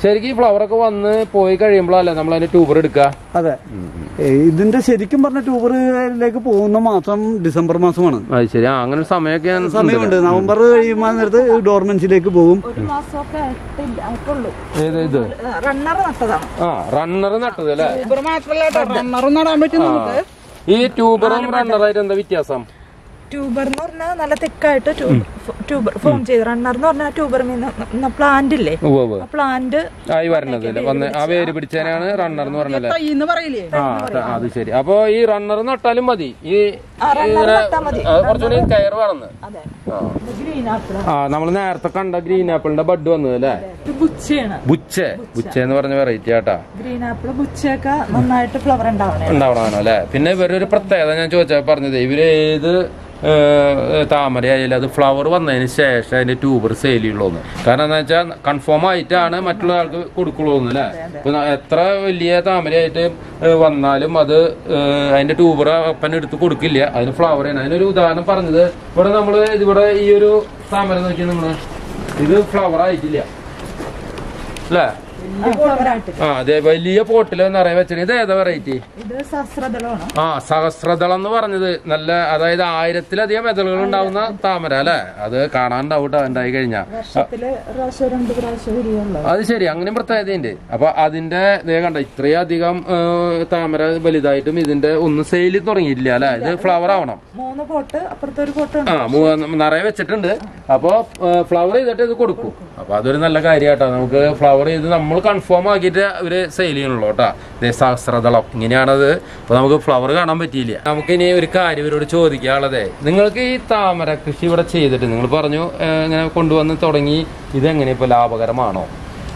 ശരിക്കും ഈ ഫ്ലവർ ഒക്കെ വന്ന് പോയി കഴിയുമ്പോഴല്ലേ നമ്മൾ അതിന്റെ ട്യൂബർ എടുക്കുക അതെ ഏ, ഇതിന്റെ ശരിക്കും പറഞ്ഞ ട്യൂബറിലേക്ക് പോകുന്ന മാസം ഡിസംബർ മാസമാണ് അത് ശരി ആ അങ്ങനെ ഒരു സമയമൊക്കെ ഞാൻ സമയമുണ്ട് നവംബർ കഴിയുമ്പോൾ നേരത്ത് ഡോർമെൻസിലേക്ക് പോകും ഒരു മാസമൊക്കെ ആയിട്ടില്ല ആയിട്ടുള്ളൂ ഏത് ഇത് റണ്ണർ നട്ടതാണ് ആ റണ്ണർ നട്ടത് അല്ലേ ഇവർ മാത്രല്ല കേട്ടോ റണ്ണറും നടാൻ പറ്റും നമുക്ക് ഈ ട്യൂബറും റണ്ണറായിട്ട് എന്താ വ്യത്യാസം ട്യൂബർ എന്ന് പറഞ്ഞാൽ നല്ല തിക്കായിട്ട് ട്യൂബർ ഫോം ചെയ്ത് റണ്ണർ എന്ന് പറഞ്ഞാൽ ട്യൂബർ പ്ലാന്റ് ഇല്ലേ ഉവ്വ് ഉവ്വ്. ആ പ്ലാന്റ് ആയി വരണത് അല്ലേ വന്ന് ആ വേര് പിടിച്ചതിനാണ് റണ്ണർ എന്ന് പറഞ്ഞല്ലേ തൈന്ന് പറയില്ലേ ആ അത- അത് ശരി അപ്പൊ ഈ റണ്ണർ നട്ടാലും മതി ഈ ആ റണ്ണർ നട്ടാൽ മതി അത് കുറച്ചുകൂടി കയർ വേണമെന്ന് അതെ ആ. ഗ്രീൻ ആപ്പിൾ ആ നമ്മൾ നേരത്തെ കണ്ട ഗ്രീൻ ആപ്പിളിന്റെ ബഡ് വന്നത് അല്ലേ ഇത് ബുച്ചയാണ് ബുച്ച ബുച്ച എന്ന് പറഞ്ഞ വെറൈറ്റി ആട്ടാ ഗ്രീൻ ആപ്പിൾ ബുച്ചയൊക്കെ നന്നായിട്ട് ഫ്ലവർ ഉണ്ടാവണേ ഉണ്ടാവണമാണ് അല്ലേ പിന്നെ ഇവരൊരു പ്രത്യേകത ഞാൻ ചോദിച്ചാൽ പറഞ്ഞത് ഇവര് ഏത് താമര ആയാലും അത് ഫ്ലവർ വന്നതിന് ശേഷം അതിന്റെ ട്യൂബർ സെയിൽ ചെയ്യുള്ളൂന്ന് കാരണം എന്താ വെച്ചാൽ കൺഫേം ആയിട്ടാണ് മറ്റുള്ള ആൾക്ക് കൊടുക്കുള്ളൂ അല്ലേ ഇപ്പൊ ന- എത്ര വലിയ താമരയായിട്ട് ഏഹ്, വന്നാലും അത് ഏഹ്, അതിന്റെ ട്യൂബർ അപ്പൻ എടുത്ത് കൊടുക്കില്ല അതിന് ഫ്ലവർ ആണ് അതിനൊരു ഉദാഹരണം പറഞ്ഞത് ഇവിടെ നമ്മള് ഇവിടെ ഈ ഒരു താമര നോക്കിയാൽ നിങ്ങള് ഇത് ഫ്ലവർ ആയിട്ടില്ല അല്ലേ ഫ്ലവർ ആയിട്ട് ആ അതെ വലിയ പോട്ടിൽ നിറയെ വെച്ചിട്ടുണ്ട് ഇത് ഏതാ വെറൈറ്റി ഇത് സഹസ്രദളമാണ് ആ സഹസ്രദളം എന്ന് പറഞ്ഞത് നല്ല അതായത് ആയിരത്തിലധികം മെതലുകൾ ഉണ്ടാവുന്ന താമര അല്ലെ അത് കാണാണ്ടാവും ട്ടോ ഉണ്ടായി കഴിഞ്ഞാ വർഷത്തില് ഒരു പ്രാവശ്യം രണ്ട് പ്രാവശ്യം വിരിയുള്ളൂ അത് ശരി അങ്ങനെയും പ്രത്യേകതയുണ്ട് അപ്പൊ അതിന്റെ ദേ കണ്ട ഇത്രയും അധികം ഏ, താമര വലുതായിട്ടും ഇതിന്റെ ഒന്നും സെയിൽ തുടങ്ങിയില്ല അല്ലെ ഇത് ഫ്ലവർ ആവണം മൂന്ന് പോട്ട് അപ്പുറത്തെ ഒരു പോട്ട് ഉണ്ട് ആ മൂ- നിറയെ വെച്ചിട്ടുണ്ട് അപ്പൊ ഫ്ലവർ ചെയ്തിട്ട് ഇത് കൊടുക്കും അപ്പൊ അതൊരു നല്ല കാര്യമാട്ടോ നമുക്ക് ഫ്ലവർ ചെയ്ത് നമ്മൾ കൺഫേം ആക്കിയിട്ട് അവര് സെയിൽ ചെയ്യണുള്ളൂ കേട്ടാ ദേ സഹസ്രദളം ഇങ്ങനെയാണത് അപ്പൊ നമുക്ക് ഫ്ലവർ കാണാൻ പറ്റിയില്ല നമുക്ക് ഇനി ഒരു കാര്യം ഇവരോട് ചോദിക്കാനുള്ളതേ നിങ്ങൾക്ക് ഈ താമര കൃഷി ഇവിടെ ചെയ്തിട്ട് നിങ്ങൾ പറഞ്ഞു ഏ, ഇങ്ങനെ കൊണ്ടുവന്ന് തുടങ്ങി ഇതെങ്ങനെ ഇപ്പൊ ലാഭകരമാണോ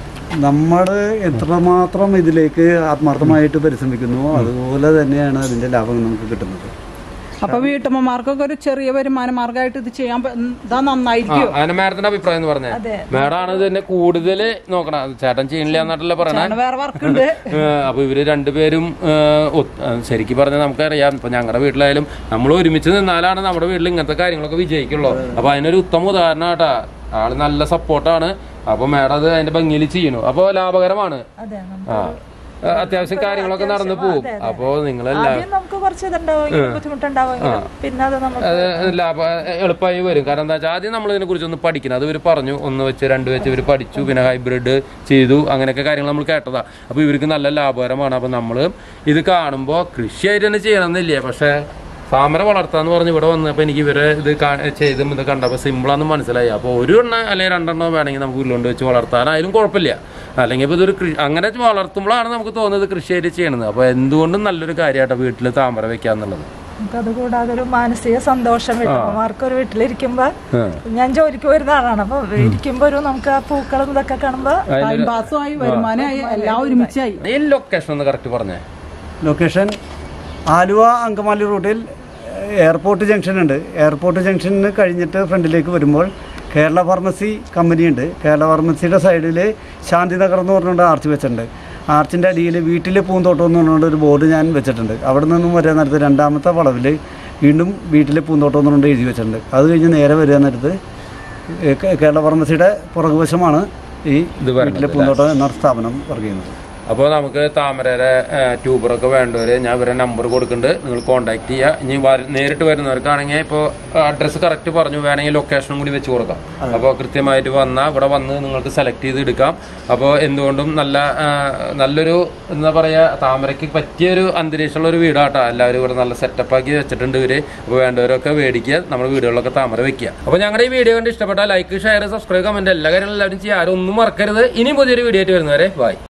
നമ്മൾ എത്രമാത്രം ഇതിലേക്ക് ആത്മാർത്ഥമായിട്ട് പരിശ്രമിക്കുന്നു അതുപോലെ തന്നെയാണ് അതിന്റെ ലാഭം നമുക്ക് കിട്ടുന്നത് അപ്പൊ വീട്ടമ്മമാർക്കൊക്കെ ഒരു ചെറിയ വരുമാന മാർഗമായിട്ട് ഇത് ചെയ്യാൻ പ- ഇതാ ആ നന്നായിരിക്കും അങ്ങനെ മാഡത്തിന്റെ അഭിപ്രായം എന്ന് പറഞ്ഞേ മാഡാണ് ഇതിനെ കൂടുതൽ നോക്കണം ചേട്ടൻ ചെയ്യണില്ല എന്നിട്ടല്ലേ പറയണേ വേറെ വർക്ക് ഉണ്ട് ഏഹ് അപ്പൊ ഇവര് രണ്ടുപേരും ഏഹ് ഒത്ത്- ഏഹ് ശരിക്കും പറഞ്ഞാൽ നമുക്കറിയാം ഇപ്പൊ ഞങ്ങളുടെ വീട്ടിലായാലും നമ്മൾ ഒരുമിച്ച് നിന്നാലാണ് നമ്മുടെ വീട്ടിൽ ഇങ്ങനത്തെ കാര്യങ്ങളൊക്കെ വിജയിക്കുള്ളൂ അപ്പൊ അതിനൊരു ഉത്തമ ഉദാഹരണം കേട്ടാ ആള് നല്ല സപ്പോർട്ടാണ് അപ്പൊ മാഡം അത് അതിന്റെ ഭംഗിയിൽ ചെയ്യണു അപ്പൊ ലാഭകരമാണ് അതെ നമുക്ക് ആ ഏഹ് അത്യാവശ്യം കാര്യങ്ങളൊക്കെ നടന്നു പോവും അപ്പൊ നിങ്ങളെല്ലാം ആദ്യം നമുക്ക് കുറച്ച് ഇതുണ്ടാവുമെങ്കിലും ബുദ്ധിമുട്ടുണ്ടാവുമെങ്കിലും പിന്നെ അത് നമുക്ക് അത് ലാഭ എളുപ്പമായി വരും കാരണം എന്താ വെച്ചാൽ ആദ്യം നമ്മൾ ഇതിനെ കുറിച്ച് ഒന്ന് പഠിക്കണം അത് ഇവർ പറഞ്ഞു ഒന്ന് വെച്ച് രണ്ട് വെച്ച് ഇവർ പഠിച്ചു പിന്നെ ഹൈബ്രിഡ് ചെയ്തു അങ്ങനെയൊക്കെ കാര്യങ്ങൾ നമ്മൾ കേട്ടതാ അപ്പോൾ ഇവർക്ക് നല്ല ലാഭകരമാണ് അപ്പോൾ നമ്മൾ ഇത് കാണുമ്പോൾ കൃഷിയായിട്ട് തന്നെ ചെയ്യണമെന്നില്ല പക്ഷേ താമര വളർത്താന്ന് പറഞ്ഞ് ഇവിടെ വന്നപ്പോൾ എനിക്ക് ഇവരെ ഇത് കാ- ചെയ്തും ഇത് കണ്ടപ്പോൾ സിമ്പിളാന്ന് മനസ്സിലായി അപ്പോൾ ഒരു എണ്ണം അല്ലെങ്കിൽ രണ്ടെണ്ണം വേണമെങ്കിൽ നമുക്ക് ഉരുളുകൊണ്ട് വെച്ച് വളർത്താനായാലും കുഴപ്പമില്ല അല്ലെങ്കിൽ ഇപ്പോൾ ഇതൊരു കൃഷി അങ്ങനെ വളർത്തുമ്പോഴാണ് നമുക്ക് തോന്നുന്നത് കൃഷിയായിട്ട് ചെയ്യണത് അപ്പോൾ എന്തുകൊണ്ടും നല്ലൊരു കാര്യമായിട്ടോ വീട്ടിൽ താമര വെക്കാന്നുള്ളത് നമുക്കത് കൂടാതെ ഒരു മാനസിക സന്തോഷം വീട്ടമ്മമാർക്ക് ഒരു വീട്ടിലിരിക്കുമ്പോ ആ. ഞാൻ ജോലിക്ക് വരുന്ന ആളാണ് അപ്പൊ ഇരിക്കുമ്പോ ഒരു നമുക്ക് ആ പൂക്കളും ഇതൊക്കെ കാണുമ്പോ ടൈം പാസ്സുമായി വരുമാനമായി എല്ലാം ഒരുമിച്ചായി ഈ ലൊക്കേഷൻ ഒന്ന് കറക്റ്റ് പറഞ്ഞേ ലൊക്കേഷൻ ആലുവ അങ്കമാലി റൂട്ടിൽ എയർപോർട്ട് ജംഗ്ഷൻ ഉണ്ട് എയർപോർട്ട് ജംഗ്ഷനിൽ കഴിഞ്ഞിട്ട് ഫ്രണ്ടിലേക്ക് വരുമ്പോൾ കേരള ഫാർമസി കമ്പനിയുണ്ട് കേരള ഫാർമസിയുടെ സൈഡിൽ ശാന്തിനഗർ എന്ന് പറഞ്ഞുകൊണ്ട് ആർച്ച് വെച്ചിട്ടുണ്ട് ആർച്ചിൻ്റെ അടിയിൽ വീട്ടിലെ പൂന്തോട്ടം എന്ന് പറഞ്ഞുകൊണ്ട് ഒരു ബോർഡ് ഞാൻ വെച്ചിട്ടുണ്ട് അവിടെ നിന്നും വരാൻ നേരത്ത് രണ്ടാമത്തെ വളവിൽ വീണ്ടും വീട്ടിലെ പൂന്തോട്ടം എന്ന് പറഞ്ഞുകൊണ്ട് എഴുതി വെച്ചിട്ടുണ്ട് അത് കഴിഞ്ഞ് നേരെ വരാൻ നേരത്ത് ഏ, കേ- കേരള ഫാർമസിയുടെ പുറകുവശമാണ് ഈ ഇത് വരുന്നത് വീട്ടിലെ പൂന്തോട്ടം എന്ന സ്ഥാപനം വർക്ക് ചെയ്യുന്നത് അപ്പോൾ നമുക്ക് താമരയുടെ ട്യൂബറൊക്കെ വേണ്ടവർ ഞാൻ ഇവരെ നമ്പർ കൊടുക്കുന്നുണ്ട് നിങ്ങൾ കോൺടാക്ട് ചെയ്യുക ഇനി വര- നേരിട്ട് വരുന്നവർക്കാണെങ്കിൽ ഇപ്പോൾ അഡ്രസ്സ് കറക്റ്റ് പറഞ്ഞു വേണമെങ്കിൽ ലൊക്കേഷനും കൂടി വെച്ച് കൊടുക്കാം അപ്പോൾ കൃത്യമായിട്ട് വന്നാൽ ഇവിടെ വന്ന് നിങ്ങൾക്ക് സെലക്ട് ചെയ്ത് എടുക്കാം അപ്പോൾ എന്തുകൊണ്ടും നല്ല ആ, നല്ലൊരു എന്താ പറയുക താമരയ്ക്ക് പറ്റിയൊരു അന്തരീക്ഷമുള്ള ഒരു വീടാട്ടോ എല്ലാവരും ഇവിടെ നല്ല സെറ്റപ്പ് ആക്കി വെച്ചിട്ടുണ്ട് ഇവര് അപ്പോൾ വേണ്ടവരൊക്കെ മേടിക്കുക നമ്മുടെ വീടുകളിലൊക്കെ താമര വെക്കുക അപ്പോൾ ഞങ്ങളുടെ ഈ വീഡിയോ കണ്ട് ഇഷ്ടപ്പെട്ടാൽ ലൈക്ക് ഷെയർ സബ്സ്ക്രൈബ് കമന്റ് എല്ലാ കാര്യങ്ങളും എല്ലാവരും ചെയ്യുക ആരും ഒന്നും മറക്കരുത് ഇനിയും പുതിയൊരു വീഡിയോ ആയിട്ട് വരുന്നവരെ ബൈ